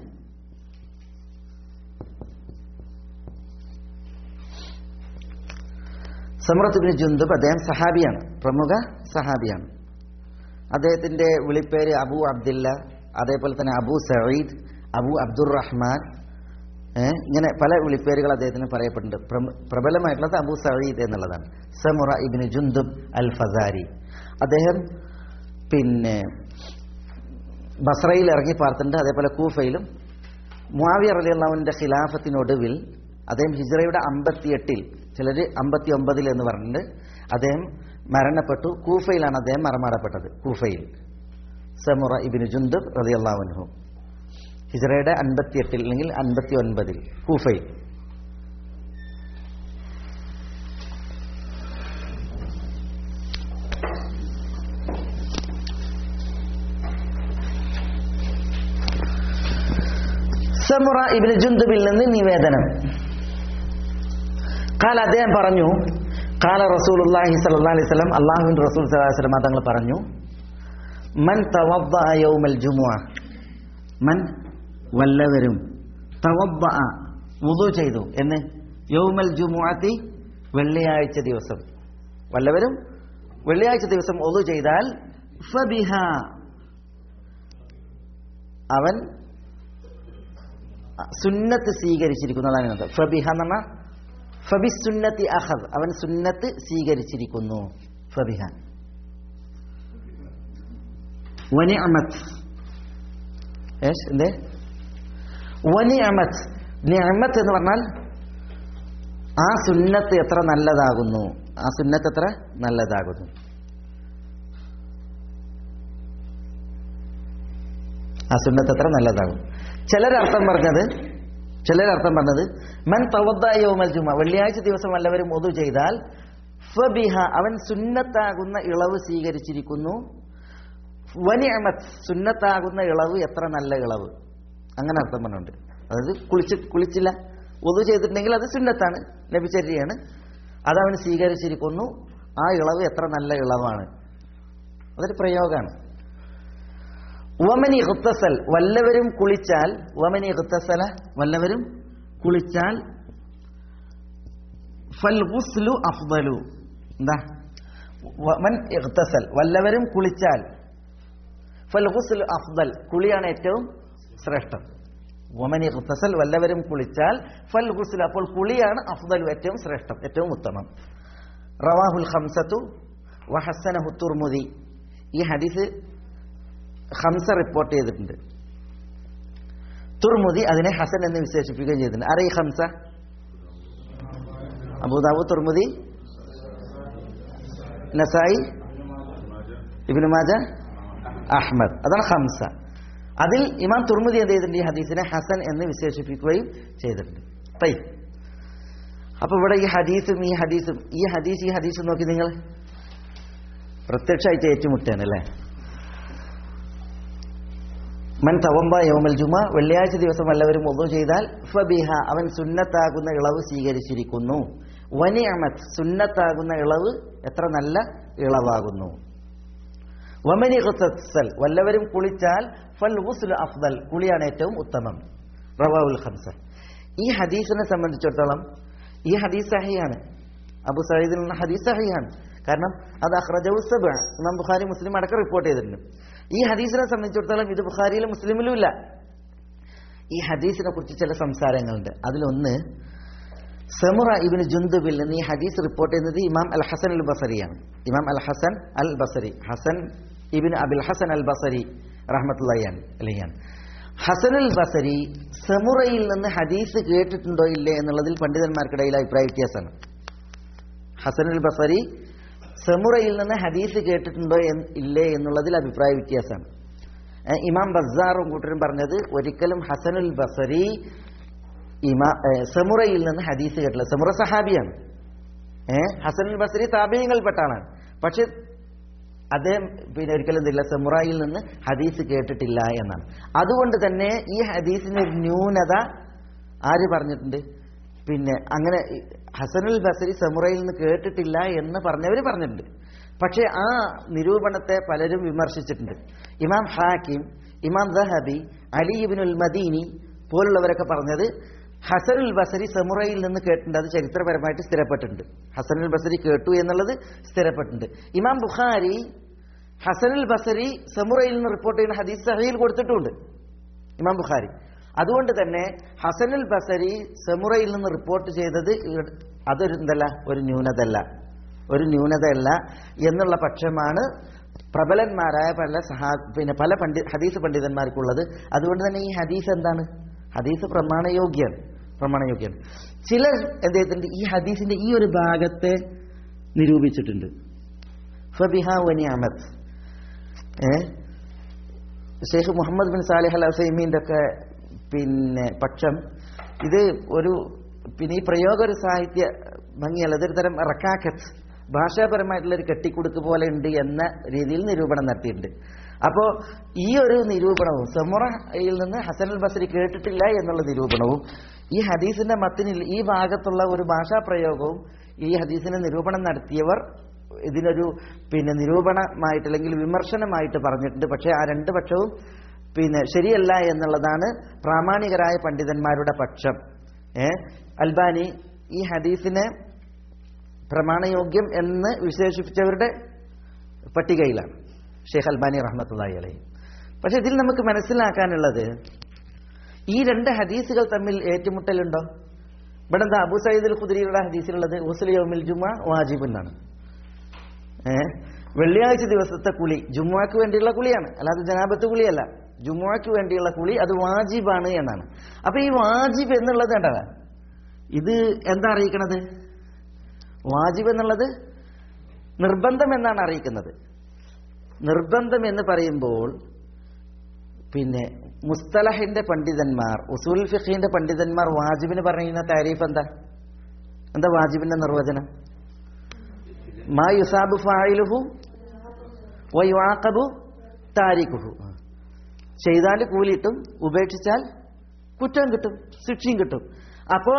സമുറത്ത് ഇബിന് ജുന്ദുബ് അദ്ദേഹം സഹാബിയാണ് പ്രമുഖ സഹാബിയാണ് അദ്ദേഹത്തിന്റെ വിളിപ്പേര് അബു അബ്ദില്ല അതേപോലെ തന്നെ അബു സഈദ് അബു അബ്ദുർ റഹ്മാൻ ഏഹ് ഇങ്ങനെ പല വിളിപ്പേരുകൾ അദ്ദേഹത്തിന് പറയപ്പെട്ടിട്ടുണ്ട് പ്രമ- പ്രബലമായിട്ടുള്ളത് അബു സഈദ് എന്നുള്ളതാണ് സമുറ ഇബിന് ജുന്ദുബ് അൽ ഫസാരി അദ്ദേഹം പിന്നെ ബസ്രയിൽ ഇറങ്ങി പാർത്തിട്ടുണ്ട് അതേപോലെ കൂഫയിലും മുാവിയ റലിയുള്ളവന്റെ ഖിലാഫത്തിനൊടുവിൽ അദ്ദേഹം ഹിജ്റയുടെ അമ്പത്തിയെട്ടിൽ ചിലർ അമ്പത്തി ഒമ്പതിൽ എന്ന് പറഞ്ഞിട്ടുണ്ട് അദ്ദേഹം മരണപ്പെട്ടു കൂഫയിലാണ് അദ്ദേഹം മറമാടപ്പെട്ടത് കൂഫയിൽ സമുറ ഇബിന് ജുന്ദുബ് റലിയല്ലാവുൻഹു ഹിജ്റയുടെ അൻപത്തിയെട്ടിൽ അല്ലെങ്കിൽ അൻപത്തി ഒൻപതിൽ കൂഫയിൽ സമുറ ഇബിന് ജുന്ദുബിൽ നിന്ന് നിവേദനം കാല അദ്ദേഹം പറഞ്ഞു കാല റസൂലുള്ളാഹി സ്വല്ലല്ലാഹി അലൈഹി വസല്ലം അല്ലാഹുവിന്റെ റസൂൽ സ്വല്ലല്ലാഹി അലൈഹി വസല്ലം തങ്ങൾ പറഞ്ഞു മൻ തവദ്ദഅ യൗമൽ ജുമുഅ മൻ വല്ലവരും തവദ്ദഅ വുദു ചെയ്തു എന്ന് യൗമൽ ജുമുഅത്തി വെള്ളിയാഴ്ച ദിവസം വല്ലവരും വെള്ളിയാഴ്ച ദിവസം ഒതു ചെയ്താൽ ഫബിഹ അവൻ സുന്നത്ത് സ്വീകരിച്ചിരിക്കുന്നതാണ് ഇതിനകത്ത്. ഫബിഹ എന്ന് പറഞ്ഞാൽ ഫബി സുന്നത്തി അഹദ് അവൻ സുന്നത്ത് സ്വീകരിച്ചിരിക്കുന്നു ഫബിഹ വനിഅമത്ത് ഏഷ് എന്തേ വനിഅമത്ത് നിഅമത്ത് എന്ന് പറഞ്ഞാൽ ആ സുന്നത്ത് എത്ര നല്ലതാകുന്നു ആ സുന്നത്ത് എത്ര നല്ലതാകുന്നു ആ സുന്നത്ത് എത്ര നല്ലതാകും ചിലരർത്ഥം പറഞ്ഞത് ചിലരർത്ഥം പറഞ്ഞത് മൻ തവദ്ദ യൗമൽ ജുമ വെള്ളിയാഴ്ച ദിവസം വല്ലവരും ഒതു ചെയ്താൽ ഫബിഹ അവൻ സുന്നത്താകുന്ന ഇളവ് സ്വീകരിച്ചിരിക്കുന്നു വനിഅമത്ത് സുന്നത്താകുന്ന ഇളവ് എത്ര നല്ല ഇളവ് അങ്ങനെ അർത്ഥം പറഞ്ഞുണ്ട് അതായത് കുളിച്ച് കുളിച്ചില്ല ഒതു ചെയ്തിട്ടുണ്ടെങ്കിൽ അത് സുന്നത്താണ് ലഭിച്ചരിയാണ് അതവൻ സ്വീകരിച്ചിരിക്കുന്നു ആ ഇളവ് എത്ര നല്ല ഇളവാണ് അതൊരു പ്രയോഗമാണ് വമനി ഇഖ്തസൽ വല്ലവരും കുളിച്ചാൽ വമനി ഇഖ്തസല വല്ലവരും കുളിച്ചാൽ ഫൽ ഗുസ്ലു അഫ്ദലു എന്താ വമൻ ഇഖ്തസൽ വല്ലവരും കുളിച്ചാൽ ഫൽ ഗുസ്ലു അഫ്ദൽ കുളിയാണ് ഏറ്റവും ശ്രേഷ്ഠം വമൻ ഇഖ്തസൽ വല്ലവരും കുളിച്ചാൽ ഫൽ ഗുസ്ലു അപ്പോൾ കുളിയാണ് അഫ്ദലു ഏറ്റവും ശ്രേഷ്ഠം ഏറ്റവും ഉത്തമം റവാഹുൽ ഖംസത്തു വഹസനഹു തുർമുദി ഈ ഹദീസ് ഹംസ റിപ്പോർട്ട് ചെയ്തിട്ടുണ്ട് തുർമുദി അതിനെ ഹസൻ എന്ന് വിശേഷിപ്പിക്കുകയും ചെയ്തിട്ടുണ്ട് അറേ ഹംസ Abu Dawood Tirmidhi Nasai ibn Majah Ahmad അതാണ് ഹംസ അതിൽ ഇമാം തുർമുദി എന്ത് ചെയ്തിട്ടുണ്ട് ഈ ഹദീസിനെ ഹസൻ എന്ന് വിശേഷിപ്പിക്കുകയും ചെയ്തിട്ടുണ്ട് തൈ അപ്പൊ ഇവിടെ ഈ ഹദീസും ഈ ഹദീസും ഈ ഹദീസ് ഈ ഹദീസും നോക്കി നിങ്ങൾ പ്രത്യക്ഷമായിട്ട് ഏറ്റുമുട്ടാണ് അല്ലേ മൻ തവമ്പ യോമൽ ജുമ വെള്ളിയാഴ്ച ദിവസം വല്ലവരും ഒന്നു ചെയ്താൽ ഫബിഹ അവൻ സുന്നത്താകുന്ന ഇളവ് സ്വീകരിച്ചിരിക്കുന്നു വനിയമത് സുന്നത്താകുന്ന ഇളവ് എത്ര നല്ല ഇളവാകുന്നു വമനി ഖുത്തസൽ വല്ലവരും കുളിച്ചാൽ ഫൽ ഗുസ്ലു അഫ്ദൽ കുളിയാണ് ഏറ്റവും ഉത്തമം റവാഉൽ ഖംസ ഈ ഹദീസിനെ സംബന്ധിച്ചിടത്തോളം ഈ ഹദീസ് സഹിയാണ് അബു സയ്യിദിൽ നിന്ന് ഹദീസ് സഹിയാണ് കാരണം അത് അഖ്റജു സബ ഇമാം ബുഖാരി മുസ്ലിം അടക്കം റിപ്പോർട്ട് ചെയ്തിട്ടുണ്ട് ഈ ഹദീസിനെ സംബന്ധിച്ചിടത്തോളം ഇത് ബുഖാരിയിലും മുസ്ലിമിലും ഇല്ല ഈ ഹദീസിനെ കുറിച്ച് ചില സംസാരങ്ങളുണ്ട് അതിലൊന്ന് സമുറ ഇബിന് ജുന്ദുബിൽ നിന്ന് ഈ ഹദീസ് റിപ്പോർട്ട് ചെയ്യുന്നത് ഇമാം അൽ ഹസൻ അൽ ബസറിയാണ് ഇമാം അൽ ഹസൻ അൽ ബസരി ഹസൻ ഇബിൻ അബിൽ ഹസൻ അൽ ബസരി റഹ്മത്തുള്ളയാണ് അലിയാണ് ഹസൻ അൽ ബസരി സമുറയിൽ നിന്ന് ഹദീസ് കേട്ടിട്ടുണ്ടോ ഇല്ലേ എന്നുള്ളതിൽ പണ്ഡിതന്മാർക്കിടയിൽ അഭിപ്രായ വ്യത്യാസമാണ് ഹസൻ അൽ ബസരി സമുറയിൽ നിന്ന് ഹദീസ് കേട്ടിട്ടുണ്ടോ എന്ന് ഇല്ലേ എന്നുള്ളതിൽ അഭിപ്രായ വ്യത്യാസമാണ് ഏഹ് ഇമാം ബസാറും കൂട്ടരും പറഞ്ഞത് ഒരിക്കലും ഹസനുൽ ബസരി ഇമാ ഏഹ് സമുറയിൽ നിന്ന് ഹദീസ് കേട്ടില്ല സമുറ സഹാബിയാണ് ഏഹ് ഹസനുൽ ബസരി താപീയങ്ങളിൽപ്പെട്ട ആളാണ് പക്ഷെ അദ്ദേഹം പിന്നെ ഒരിക്കലും എന്തില്ല സമുറയിൽ നിന്ന് ഹദീസ് കേട്ടിട്ടില്ല എന്നാണ് അതുകൊണ്ട് തന്നെ ഈ ഹദീസിന് ഒരു ന്യൂനത ആര് പറഞ്ഞിട്ടുണ്ട് പിന്നെ അങ്ങനെ ഈ ഹസനുൽ ബസരി സമുറയിൽ നിന്ന് കേട്ടിട്ടില്ല എന്ന് പറഞ്ഞവർ പറഞ്ഞിട്ടുണ്ട് പക്ഷേ ആ നിരൂപണത്തെ പലരും വിമർശിച്ചിട്ടുണ്ട് ഇമാം ഹാക്കിം ഇമാം ദഹബി അലി ഇബിനുൽ മദീനി പോലുള്ളവരൊക്കെ പറഞ്ഞത് ഹസനുൽ ബസരി സമുറയിൽ നിന്ന് കേട്ടിട്ടുണ്ട് അത് ചരിത്രപരമായിട്ട് സ്ഥിരപ്പെട്ടിട്ടുണ്ട് ഹസനുൽ ബസരി കേട്ടു എന്നുള്ളത് സ്ഥിരപ്പെട്ടിട്ടുണ്ട് ഇമാം ബുഖാരി ഹസനുൽ ബസരി സമുറയിൽ നിന്ന് റിപ്പോർട്ട് ചെയ്യുന്ന ഹദീസ് സഹയിൽ കൊടുത്തിട്ടുമുണ്ട് ഇമാം ബുഖാരി അതുകൊണ്ട് തന്നെ ഹസനുൽ ബസരി സമുറയിൽ നിന്ന് റിപ്പോർട്ട് ചെയ്തത് ഇവ- അതൊരു എന്തല്ല ഒരു ന്യൂനതല്ല ഒരു ന്യൂനതയല്ല എന്നുള്ള പക്ഷമാണ് പ്രബലന്മാരായ പല സഹാ പിന്നെ പല പണ്ഡി ഹദീസ് പണ്ഡിതന്മാർക്കുള്ളത് അതുകൊണ്ട് തന്നെ ഈ ഹദീസ് എന്താണ് ഹദീസ് പ്രമാണയോഗ്യാണ് പ്രമാണയോഗ്യാണ് ചിലർ എന്ത് ചെയ്തിട്ടുണ്ട് ഈ ഹദീസിന്റെ ഈ ഒരു ഭാഗത്തെ നിരൂപിച്ചിട്ടുണ്ട് ഫബിഹ വനിയമത്ത് ഏ Sheikh Muhammad bin Salih al അസൈമീൻ്റെ ഒക്കെ പിന്നെ പക്ഷം ഇത് ഒരു പിന്നെ ഈ പ്രയോഗ ഒരു സാഹിത്യ ഭംഗിയല്ല ഇതൊരു തരം റക്കാക്കത്ത് ഭാഷാപരമായിട്ടുള്ള ഒരു കെട്ടിക്കുടുക്ക് പോലെ ഉണ്ട് എന്ന രീതിയിൽ നിരൂപണം നടത്തിയിട്ടുണ്ട് അപ്പോൾ ഈ ഒരു നിരൂപണവും സമുറയിൽ നിന്ന് ഹസൻ അൽ ബസരി കേട്ടിട്ടില്ല എന്നുള്ള നിരൂപണവും ഈ ഹദീസിന്റെ മത്തിനിൽ ഈ ഭാഗത്തുള്ള ഒരു ഭാഷാ പ്രയോഗവും ഈ ഹദീസിന് നിരൂപണം നടത്തിയവർ ഇതിനൊരു പിന്നെ നിരൂപണമായിട്ട് അല്ലെങ്കിൽ വിമർശനമായിട്ട് പറഞ്ഞിട്ടുണ്ട് പക്ഷേ ആ രണ്ട് പക്ഷവും പിന്നെ ശരിയല്ല എന്നുള്ളതാണ് പ്രാമാണികരായ പണ്ഡിതന്മാരുടെ പക്ഷം ഏ അൽബാനി ഈ ഹദീസിനെ പ്രമാണയോഗ്യം എന്ന് വിശേഷിപ്പിച്ചവരുടെ പട്ടികയിലാണ് ഷെയ്ഖ് അൽബാനി റഹ്മത്തുള്ളി അലൈഹി പക്ഷെ ഇതിൽ നമുക്ക് മനസ്സിലാക്കാനുള്ളത് ഈ രണ്ട് ഹദീസുകൾ തമ്മിൽ ഏറ്റുമുട്ടലുണ്ടോ ഇവിടെ എന്താ അബു സയ്യിദ് അൽ ഖുദരിയുടെ ഹദീസിലുള്ളത് ഉസ്ലി യൗമിൽ ജുമ വാജിബ് എന്നാണ് ഏ വെള്ളിയാഴ്ച ദിവസത്തെ കുളി ജുമുഅക്ക് വേണ്ടിയുള്ള കുളിയാണ് അല്ലാതെ ജനാബത്ത് കുളിയല്ല ജുമുഅക്ക് വേണ്ടിയുള്ള കുളി അത് വാജിബാണ് എന്നാണ് അപ്പൊ ഈ വാജിബ് എന്നുള്ളത് കണ്ടതാ ഇത് എന്താ അറിയിക്കണത് വാജിബ് എന്നുള്ളത് നിർബന്ധം എന്നാണ് അറിയിക്കുന്നത് നിർബന്ധം എന്ന് പറയുമ്പോൾ പിന്നെ മുസ്തലഹിന്റെ പണ്ഡിതന്മാർ ഉസൂൽ ഫിഖിന്റെ പണ്ഡിതന്മാർ വാജിബിന് പറയുന്ന താരീഫ് എന്താ എന്താ വാജിബിന്റെ നിർവചനം മാ യുസാബു ഫായിലുഹു വയുആഖബു താരിഖുഹു ചെയ്താൽ കൂലി കിട്ടും ഉപേക്ഷിച്ചാൽ കുറ്റം കിട്ടും ശിക്ഷയും കിട്ടും അപ്പോ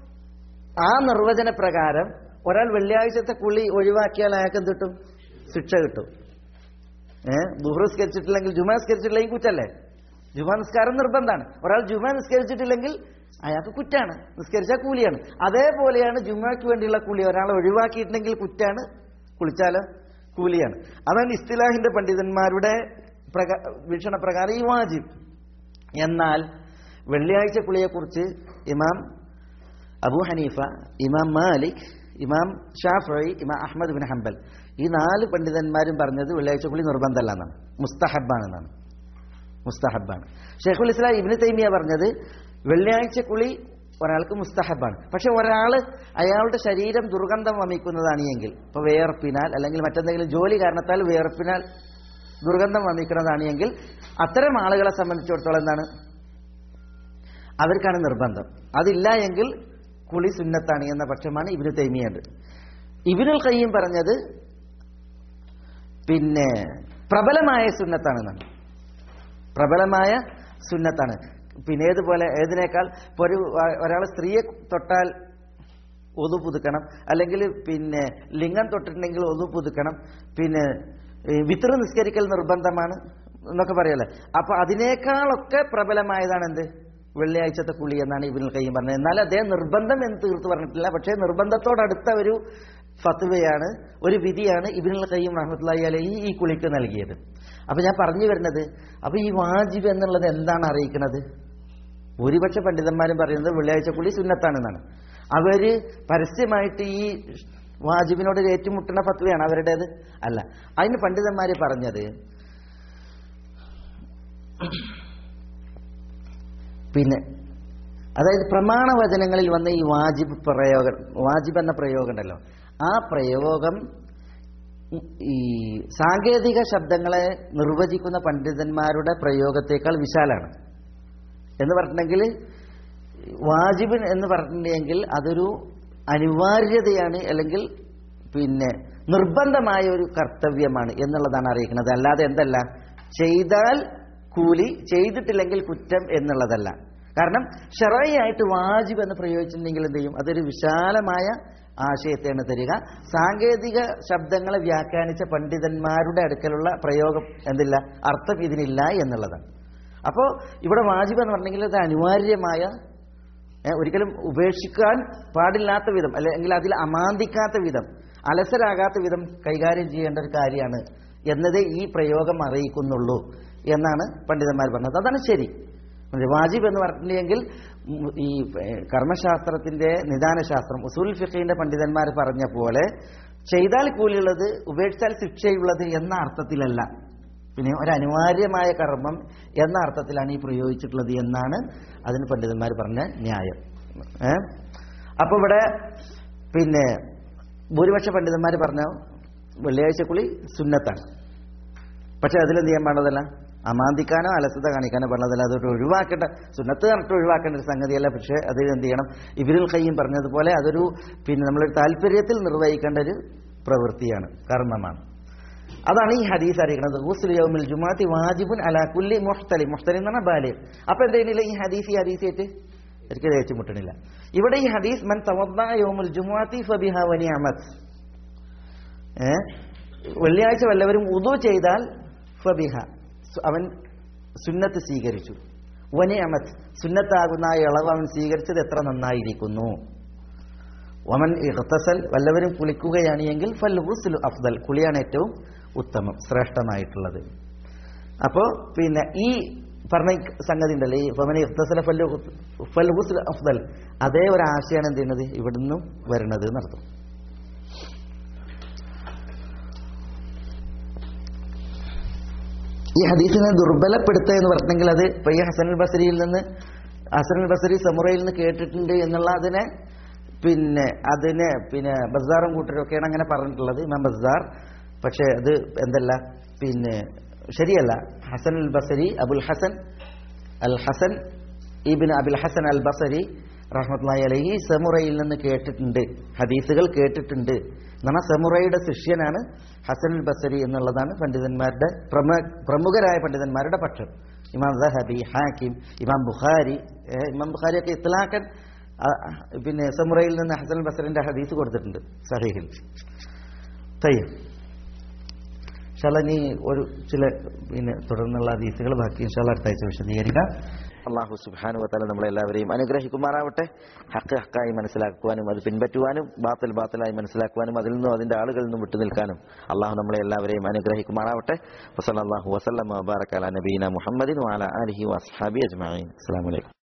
ആ നിർവചന പ്രകാരം ഒരാൾ വെള്ളിയാഴ്ചത്തെ കുളി ഒഴിവാക്കിയാൽ അയാൾക്ക് എന്ത് കിട്ടും ശിക്ഷ കിട്ടും ഏഹ് ദുഹ്റ് നിസ്കരിച്ചിട്ടില്ലെങ്കിൽ ജുമ നിസ്കരിച്ചിട്ടില്ലെങ്കിൽ കുറ്റല്ലേ ജുമ നിസ്കാരം നിർബന്ധമാണ് ഒരാൾ ജുമ നിസ്കരിച്ചിട്ടില്ലെങ്കിൽ അയാൾക്ക് കുറ്റാണ് നിസ്കരിച്ചാൽ കൂലിയാണ് അതേപോലെയാണ് ജുമയ്ക്ക് വേണ്ടിയുള്ള കൂലി ഒരാൾ ഒഴിവാക്കിയിട്ടുണ്ടെങ്കിൽ കുറ്റാണ് കുളിച്ചാലോ കൂലിയാണ് അതാണ് ഇസ്തിലാഹിന്റെ പണ്ഡിതന്മാരുടെ പ്രക- വീക്ഷണപ്രകാരം ഈ വാജിബ് എന്നാൽ വെള്ളിയാഴ്ച കുളിയെക്കുറിച്ച് ഇമാം അബു ഹനീഫ ഇമാം മാലിക് ഇമാം ഷാഫി ഇമാം അഹമ്മദ് ബിൻ ഹംബൽ ഈ നാല് പണ്ഡിതന്മാരും പറഞ്ഞത് വെള്ളിയാഴ്ച കുളി നിർബന്ധമല്ല എന്നാണ് മുസ്തഹബാണെന്നാണ് മുസ്തഹബാണ് ഷെയ്ഖുൽ ഇസ്ലാം ഇബ്നു തൈമിയ പറഞ്ഞത് വെള്ളിയാഴ്ച കുളി ഒരാൾക്ക് മുസ്തഹബാണ് പക്ഷെ ഒരാൾ അയാളുടെ ശരീരം ദുർഗന്ധം വമിക്കുന്നതാണ് എങ്കിൽ ഇപ്പോൾ വേർപ്പിനാൽ അല്ലെങ്കിൽ മറ്റെന്തെങ്കിലും ജോലി കാരണത്താൽ വേർപ്പിനാൽ ദുർഗന്ധം വമിക്കുന്നതാണ് എങ്കിൽ അത്തരം ആളുകളെ സംബന്ധിച്ചിടത്തോളം എന്താണ് അവർക്കാണ് നിർബന്ധം അതില്ല എങ്കിൽ കുളി സുന്നത്താണ് എന്ന പക്ഷമാണ് ഇബിനു തൈമിയുണ്ട് ഇബിനുൽ ഖയ്യം പറഞ്ഞത് പിന്നെ പ്രബലമായ സുന്നത്താണെന്നാണ് പ്രബലമായ സുന്നത്താണ് പിന്നെ ഏതുപോലെ ഏതിനേക്കാൾ ഇപ്പോൾ ഒരു ഒരാൾ സ്ത്രീയെ തൊട്ടാൽ ഒതു പുതുക്കണം അല്ലെങ്കിൽ പിന്നെ ലിംഗം തൊട്ടിട്ടുണ്ടെങ്കിൽ ഒതു പുതുക്കണം പിന്നെ ഈ വിത്ര നിസ്കരിക്കൽ നിർബന്ധമാണ് എന്നൊക്കെ പറയല്ലേ അപ്പൊ അതിനേക്കാളൊക്കെ പ്രബലമായതാണ് എന്ത് വെള്ളിയാഴ്ചത്തെ കുളി എന്നാണ് ഇബിനുൽ കയ്യും പറഞ്ഞത് എന്നാൽ അദ്ദേഹം നിർബന്ധം എന്ന് തീർത്ത് പറഞ്ഞിട്ടില്ല പക്ഷേ നിർബന്ധത്തോടടുത്ത ഒരു ഫത്വയാണ് ഒരു വിധിയാണ് ഇബിനുൽ കയ്യും റഹ്മത്തുള്ളി അലഹി ഈ കുളിക്ക് നൽകിയത് അപ്പൊ ഞാൻ പറഞ്ഞു വരുന്നത് അപ്പൊ ഈ വാജിബ് എന്നുള്ളത് എന്താണ് അറിയിക്കുന്നത് ഭൂരിപക്ഷ പണ്ഡിതന്മാരും പറയുന്നത് വെള്ളിയാഴ്ച കുളി സുന്നത്താണെന്നാണ് അവര് പരസ്യമായിട്ട് ഈ വാജിബിനോട് ഏറ്റുമുട്ടുന്ന ഫത്വയാണ് അവരുടേത് അല്ല അതിന് പണ്ഡിതന്മാര് പറഞ്ഞത് പിന്നെ അതായത് പ്രമാണവചനങ്ങളിൽ വന്ന ഈ വാജിബ് പ്രയോഗം വാജിബ് എന്ന പ്രയോഗം ഉണ്ടല്ലോ ആ പ്രയോഗം ഈ സാങ്കേതിക ശബ്ദങ്ങളെ നിർവചിക്കുന്ന പണ്ഡിതന്മാരുടെ പ്രയോഗത്തേക്കാൾ വിശാലാണ് എന്ന് പറഞ്ഞിട്ടുണ്ടെങ്കിൽ വാജിബ് എന്ന് പറഞ്ഞിട്ടുണ്ടെങ്കിൽ അതൊരു അനിവാര്യതയാണ് അല്ലെങ്കിൽ പിന്നെ നിർബന്ധമായ ഒരു കർത്തവ്യമാണ് എന്നുള്ളതാണ് അറിയിക്കുന്നത് അല്ലാതെ എന്തല്ല ചെയ്താൽ കൂലി ചെയ്തിട്ടില്ലെങ്കിൽ കുറ്റം എന്നുള്ളതല്ല കാരണം ഷെറയായിട്ട് വാജിബ് എന്ന് പ്രയോഗിച്ചിട്ടുണ്ടെങ്കിൽ എന്ത് ചെയ്യും അതൊരു വിശാലമായ ആശയത്തെയാണ് തരിക സാങ്കേതിക ശബ്ദങ്ങളെ വ്യാഖ്യാനിച്ച പണ്ഡിതന്മാരുടെ അടുക്കലുള്ള പ്രയോഗം എന്തില്ല അർത്ഥം ഇതിനില്ല എന്നുള്ളതാണ് അപ്പോൾ ഇവിടെ വാജിബ് എന്ന് പറഞ്ഞെങ്കിൽ അത് അനിവാര്യമായ ഏ, ഒരിക്കലും ഉപേക്ഷിക്കാൻ പാടില്ലാത്ത വിധം അല്ലെങ്കിൽ അതിൽ അമാന്തിക്കാത്ത വിധം അലസരാകാത്ത വിധം കൈകാര്യം ചെയ്യേണ്ട ഒരു കാര്യമാണ് എന്നതേ ഈ പ്രയോഗം അറിയിക്കുന്നുള്ളൂ എന്നാണ് പണ്ഡിതന്മാർ പറഞ്ഞത് അതാണ് ശരി വാജിബ് എന്ന് പറഞ്ഞിട്ടുണ്ടെങ്കിൽ ഉം, ഈ ഏ, കർമ്മശാസ്ത്രത്തിന്റെ നിദാനശാസ്ത്രം ഉസൂൽ ഫിഖീന്റെ പണ്ഡിതന്മാർ പറഞ്ഞ പോലെ ചെയ്താൽ കൂലിയുള്ളത് ഉപേക്ഷിച്ചാൽ ശിക്ഷയുള്ളത് എന്ന അർത്ഥത്തിലല്ല പിന്നെ ഒരു അനിവാര്യമായ കർമ്മം എന്ന അർത്ഥത്തിലാണ് ഈ പ്രയോഗിച്ചിട്ടുള്ളത് എന്നാണ് അതിന് പണ്ഡിതന്മാർ പറഞ്ഞ ന്യായം ഏ അപ്പൊ ഇവിടെ പിന്നെ ഭൂരിപക്ഷ പണ്ഡിതന്മാർ പറഞ്ഞ വെള്ളിയാഴ്ച കുളി സുന്നത്താണ് പക്ഷെ അതിലെന്ത് ചെയ്യാൻ പാടുന്നതല്ല അമാന്തിക്കാനോ അലസത കാണിക്കാനോ പാടുന്നതല്ല അതൊരു ഒഴിവാക്കേണ്ട സുന്നത്ത് കറക്റ്റ് ഒഴിവാക്കേണ്ട ഒരു സംഗതിയല്ല പക്ഷെ അതിൽ എന്ത് ചെയ്യണം ഇവരിൽ കയ്യും പറഞ്ഞതുപോലെ അതൊരു പിന്നെ നമ്മളൊരു താല്പര്യത്തിൽ നിർവഹിക്കേണ്ട ഒരു പ്രവൃത്തിയാണ് കർമ്മമാണ് അതാണ് ഈ ഹദീസ് അറിയിക്കുന്നത് ഗുസ്ലു യൗമിൽ ജുമാത്തി വാജിബുൻ അലാ കുല്ലി മുഹ്തലി മുഹ്തലി എന്ന് പറഞ്ഞാൽ ബാലിർ അപ്പൊ എന്തെയ്യുന്നില്ല ഈ ഹദീസ് ഈ ഹദീസായിട്ട് ഒരിക്കലും ഏറ്റുമുട്ടണില്ല ഇവിടെ ഈ ഹദീസ് മൻ തവദ്ദ യൗമുൽ ജുമാത്തി ഫബിഹ വനിഅമത് ഏ വെള്ളിയാഴ്ച വല്ലവരും ഉദു ചെയ്താൽ ഫബിഹ സു- അവൻ സുന്നത്ത് സ്വീകരിച്ചു വനിഅമത് സുന്നത്താകുന്ന ആ ഇളവ് അവൻ സ്വീകരിച്ചത് എത്ര നന്നായിരിക്കുന്നു വമൻ ഇഖ്തസൽ വല്ലവരും കുളിക്കുകയാണ് എങ്കിൽ ഫൽ ഗുസ്ലു അഫ്ദൽ കുളിയാണ് ഏറ്റവും ഉത്തമം ശ്രേഷ്ഠമായിട്ടുള്ളത് അപ്പോൾ പിന്നെ ഈ പറഞ്ഞ ഈ സംഗതി ഉണ്ടല്ലോ ഈ ഫമൻ ഇഖ്തസല ഫൽ ഗുസ്- ഫൽ ഗുസ്ലു അഫ്ദൽ അതേ ഒരു ആശയമാണ് എന്ത് ചെയ്യുന്നത് ഇവിടുന്നും വരുന്നത് എന്നർത്ഥം ഈ ഹദീസിനെ ദുർബലപ്പെടുത്തുക എന്ന് പറഞ്ഞെങ്കിൽ അത് ഇപ്പൊ ഈ ഹസൻ അൽ ബസരിയിൽ നിന്ന് ഹസൻ അൽ ബസരി സമുറയിൽ നിന്ന് കേട്ടിട്ടുണ്ട് എന്നുള്ള അതിനെ പിന്നെ അതിനെ പിന്നെ ബസാറും കൂട്ടരും ഒക്കെയാണ് അങ്ങനെ പറഞ്ഞിട്ടുള്ളത് ഇമാം ബസാർ പക്ഷെ അത് എന്തല്ല പിന്നെ ശരിയല്ല ഹസൻ അൽ ബസരി അബുൽ ഹസൻ അൽ ഹസൻ ഇബിൻ അബുൽ ഹസൻ അൽ ബസരി റഹ്മത്തുള്ളാഹി അലൈഹി സമുറയിൽ നിന്ന് കേട്ടിട്ടുണ്ട് ഹദീസുകൾ കേട്ടിട്ടുണ്ട് എന്നാണ് സമുറയുടെ ശിഷ്യനാണ് ഹസൻ അൽ ബസരി എന്നുള്ളതാണ് പണ്ഡിതന്മാരുടെ പ്രമ- പ്രമുഖരായ പണ്ഡിതന്മാരുടെ പക്ഷം ഇമാം ദഹബി ഹാക്കിം ഇമാം ബുഖാരി ഏഹ് ഇമാം ബുഖാരിയൊക്കെ ഇത്ലാക്കൻ ആ, പിന്നെ സമുറയിൽ നിന്ന് ഹസൻ അൽ ബസറിന്റെ ഹദീസ് കൊടുത്തിട്ടുണ്ട് സഹീഹിൽ തയ്യം ഇൻഷാല്ല ഇനി ഒരു ചില പിന്നെ തുടർന്നുള്ള ഹദീസുകൾ ബാക്കി ഇൻഷാല്ല അടുത്ത ആഴ്ച വിശദീകരിക്കാം അള്ളാഹു സുബാനു വത്താല നമ്മളെല്ലാവരെയും അനുഗ്രഹിക്കുമാറാവട്ടെ ഹക്ക് ഹക്കായി മനസ്സിലാക്കുവാനും അത് പിൻപറ്റുവാനും ബാത്തൽ ബാത്തലായി മനസ്സിലാക്കുവാനും അതിൽ നിന്നും അതിന്റെ ആളുകളിൽ നിന്നും വിട്ടു നിൽക്കാനും അള്ളാഹു നമ്മളെ എല്ലാവരെയും അനുഗ്രഹിക്കുമാറാവട്ടെ വസല്ലാഹു വസ്ലം വബാറക്കാല നബീന മുഹമ്മദിൻ വാല അലഹി വസ്ഹാബി അജ്മാൻ അസ്സാം വലൈക്കും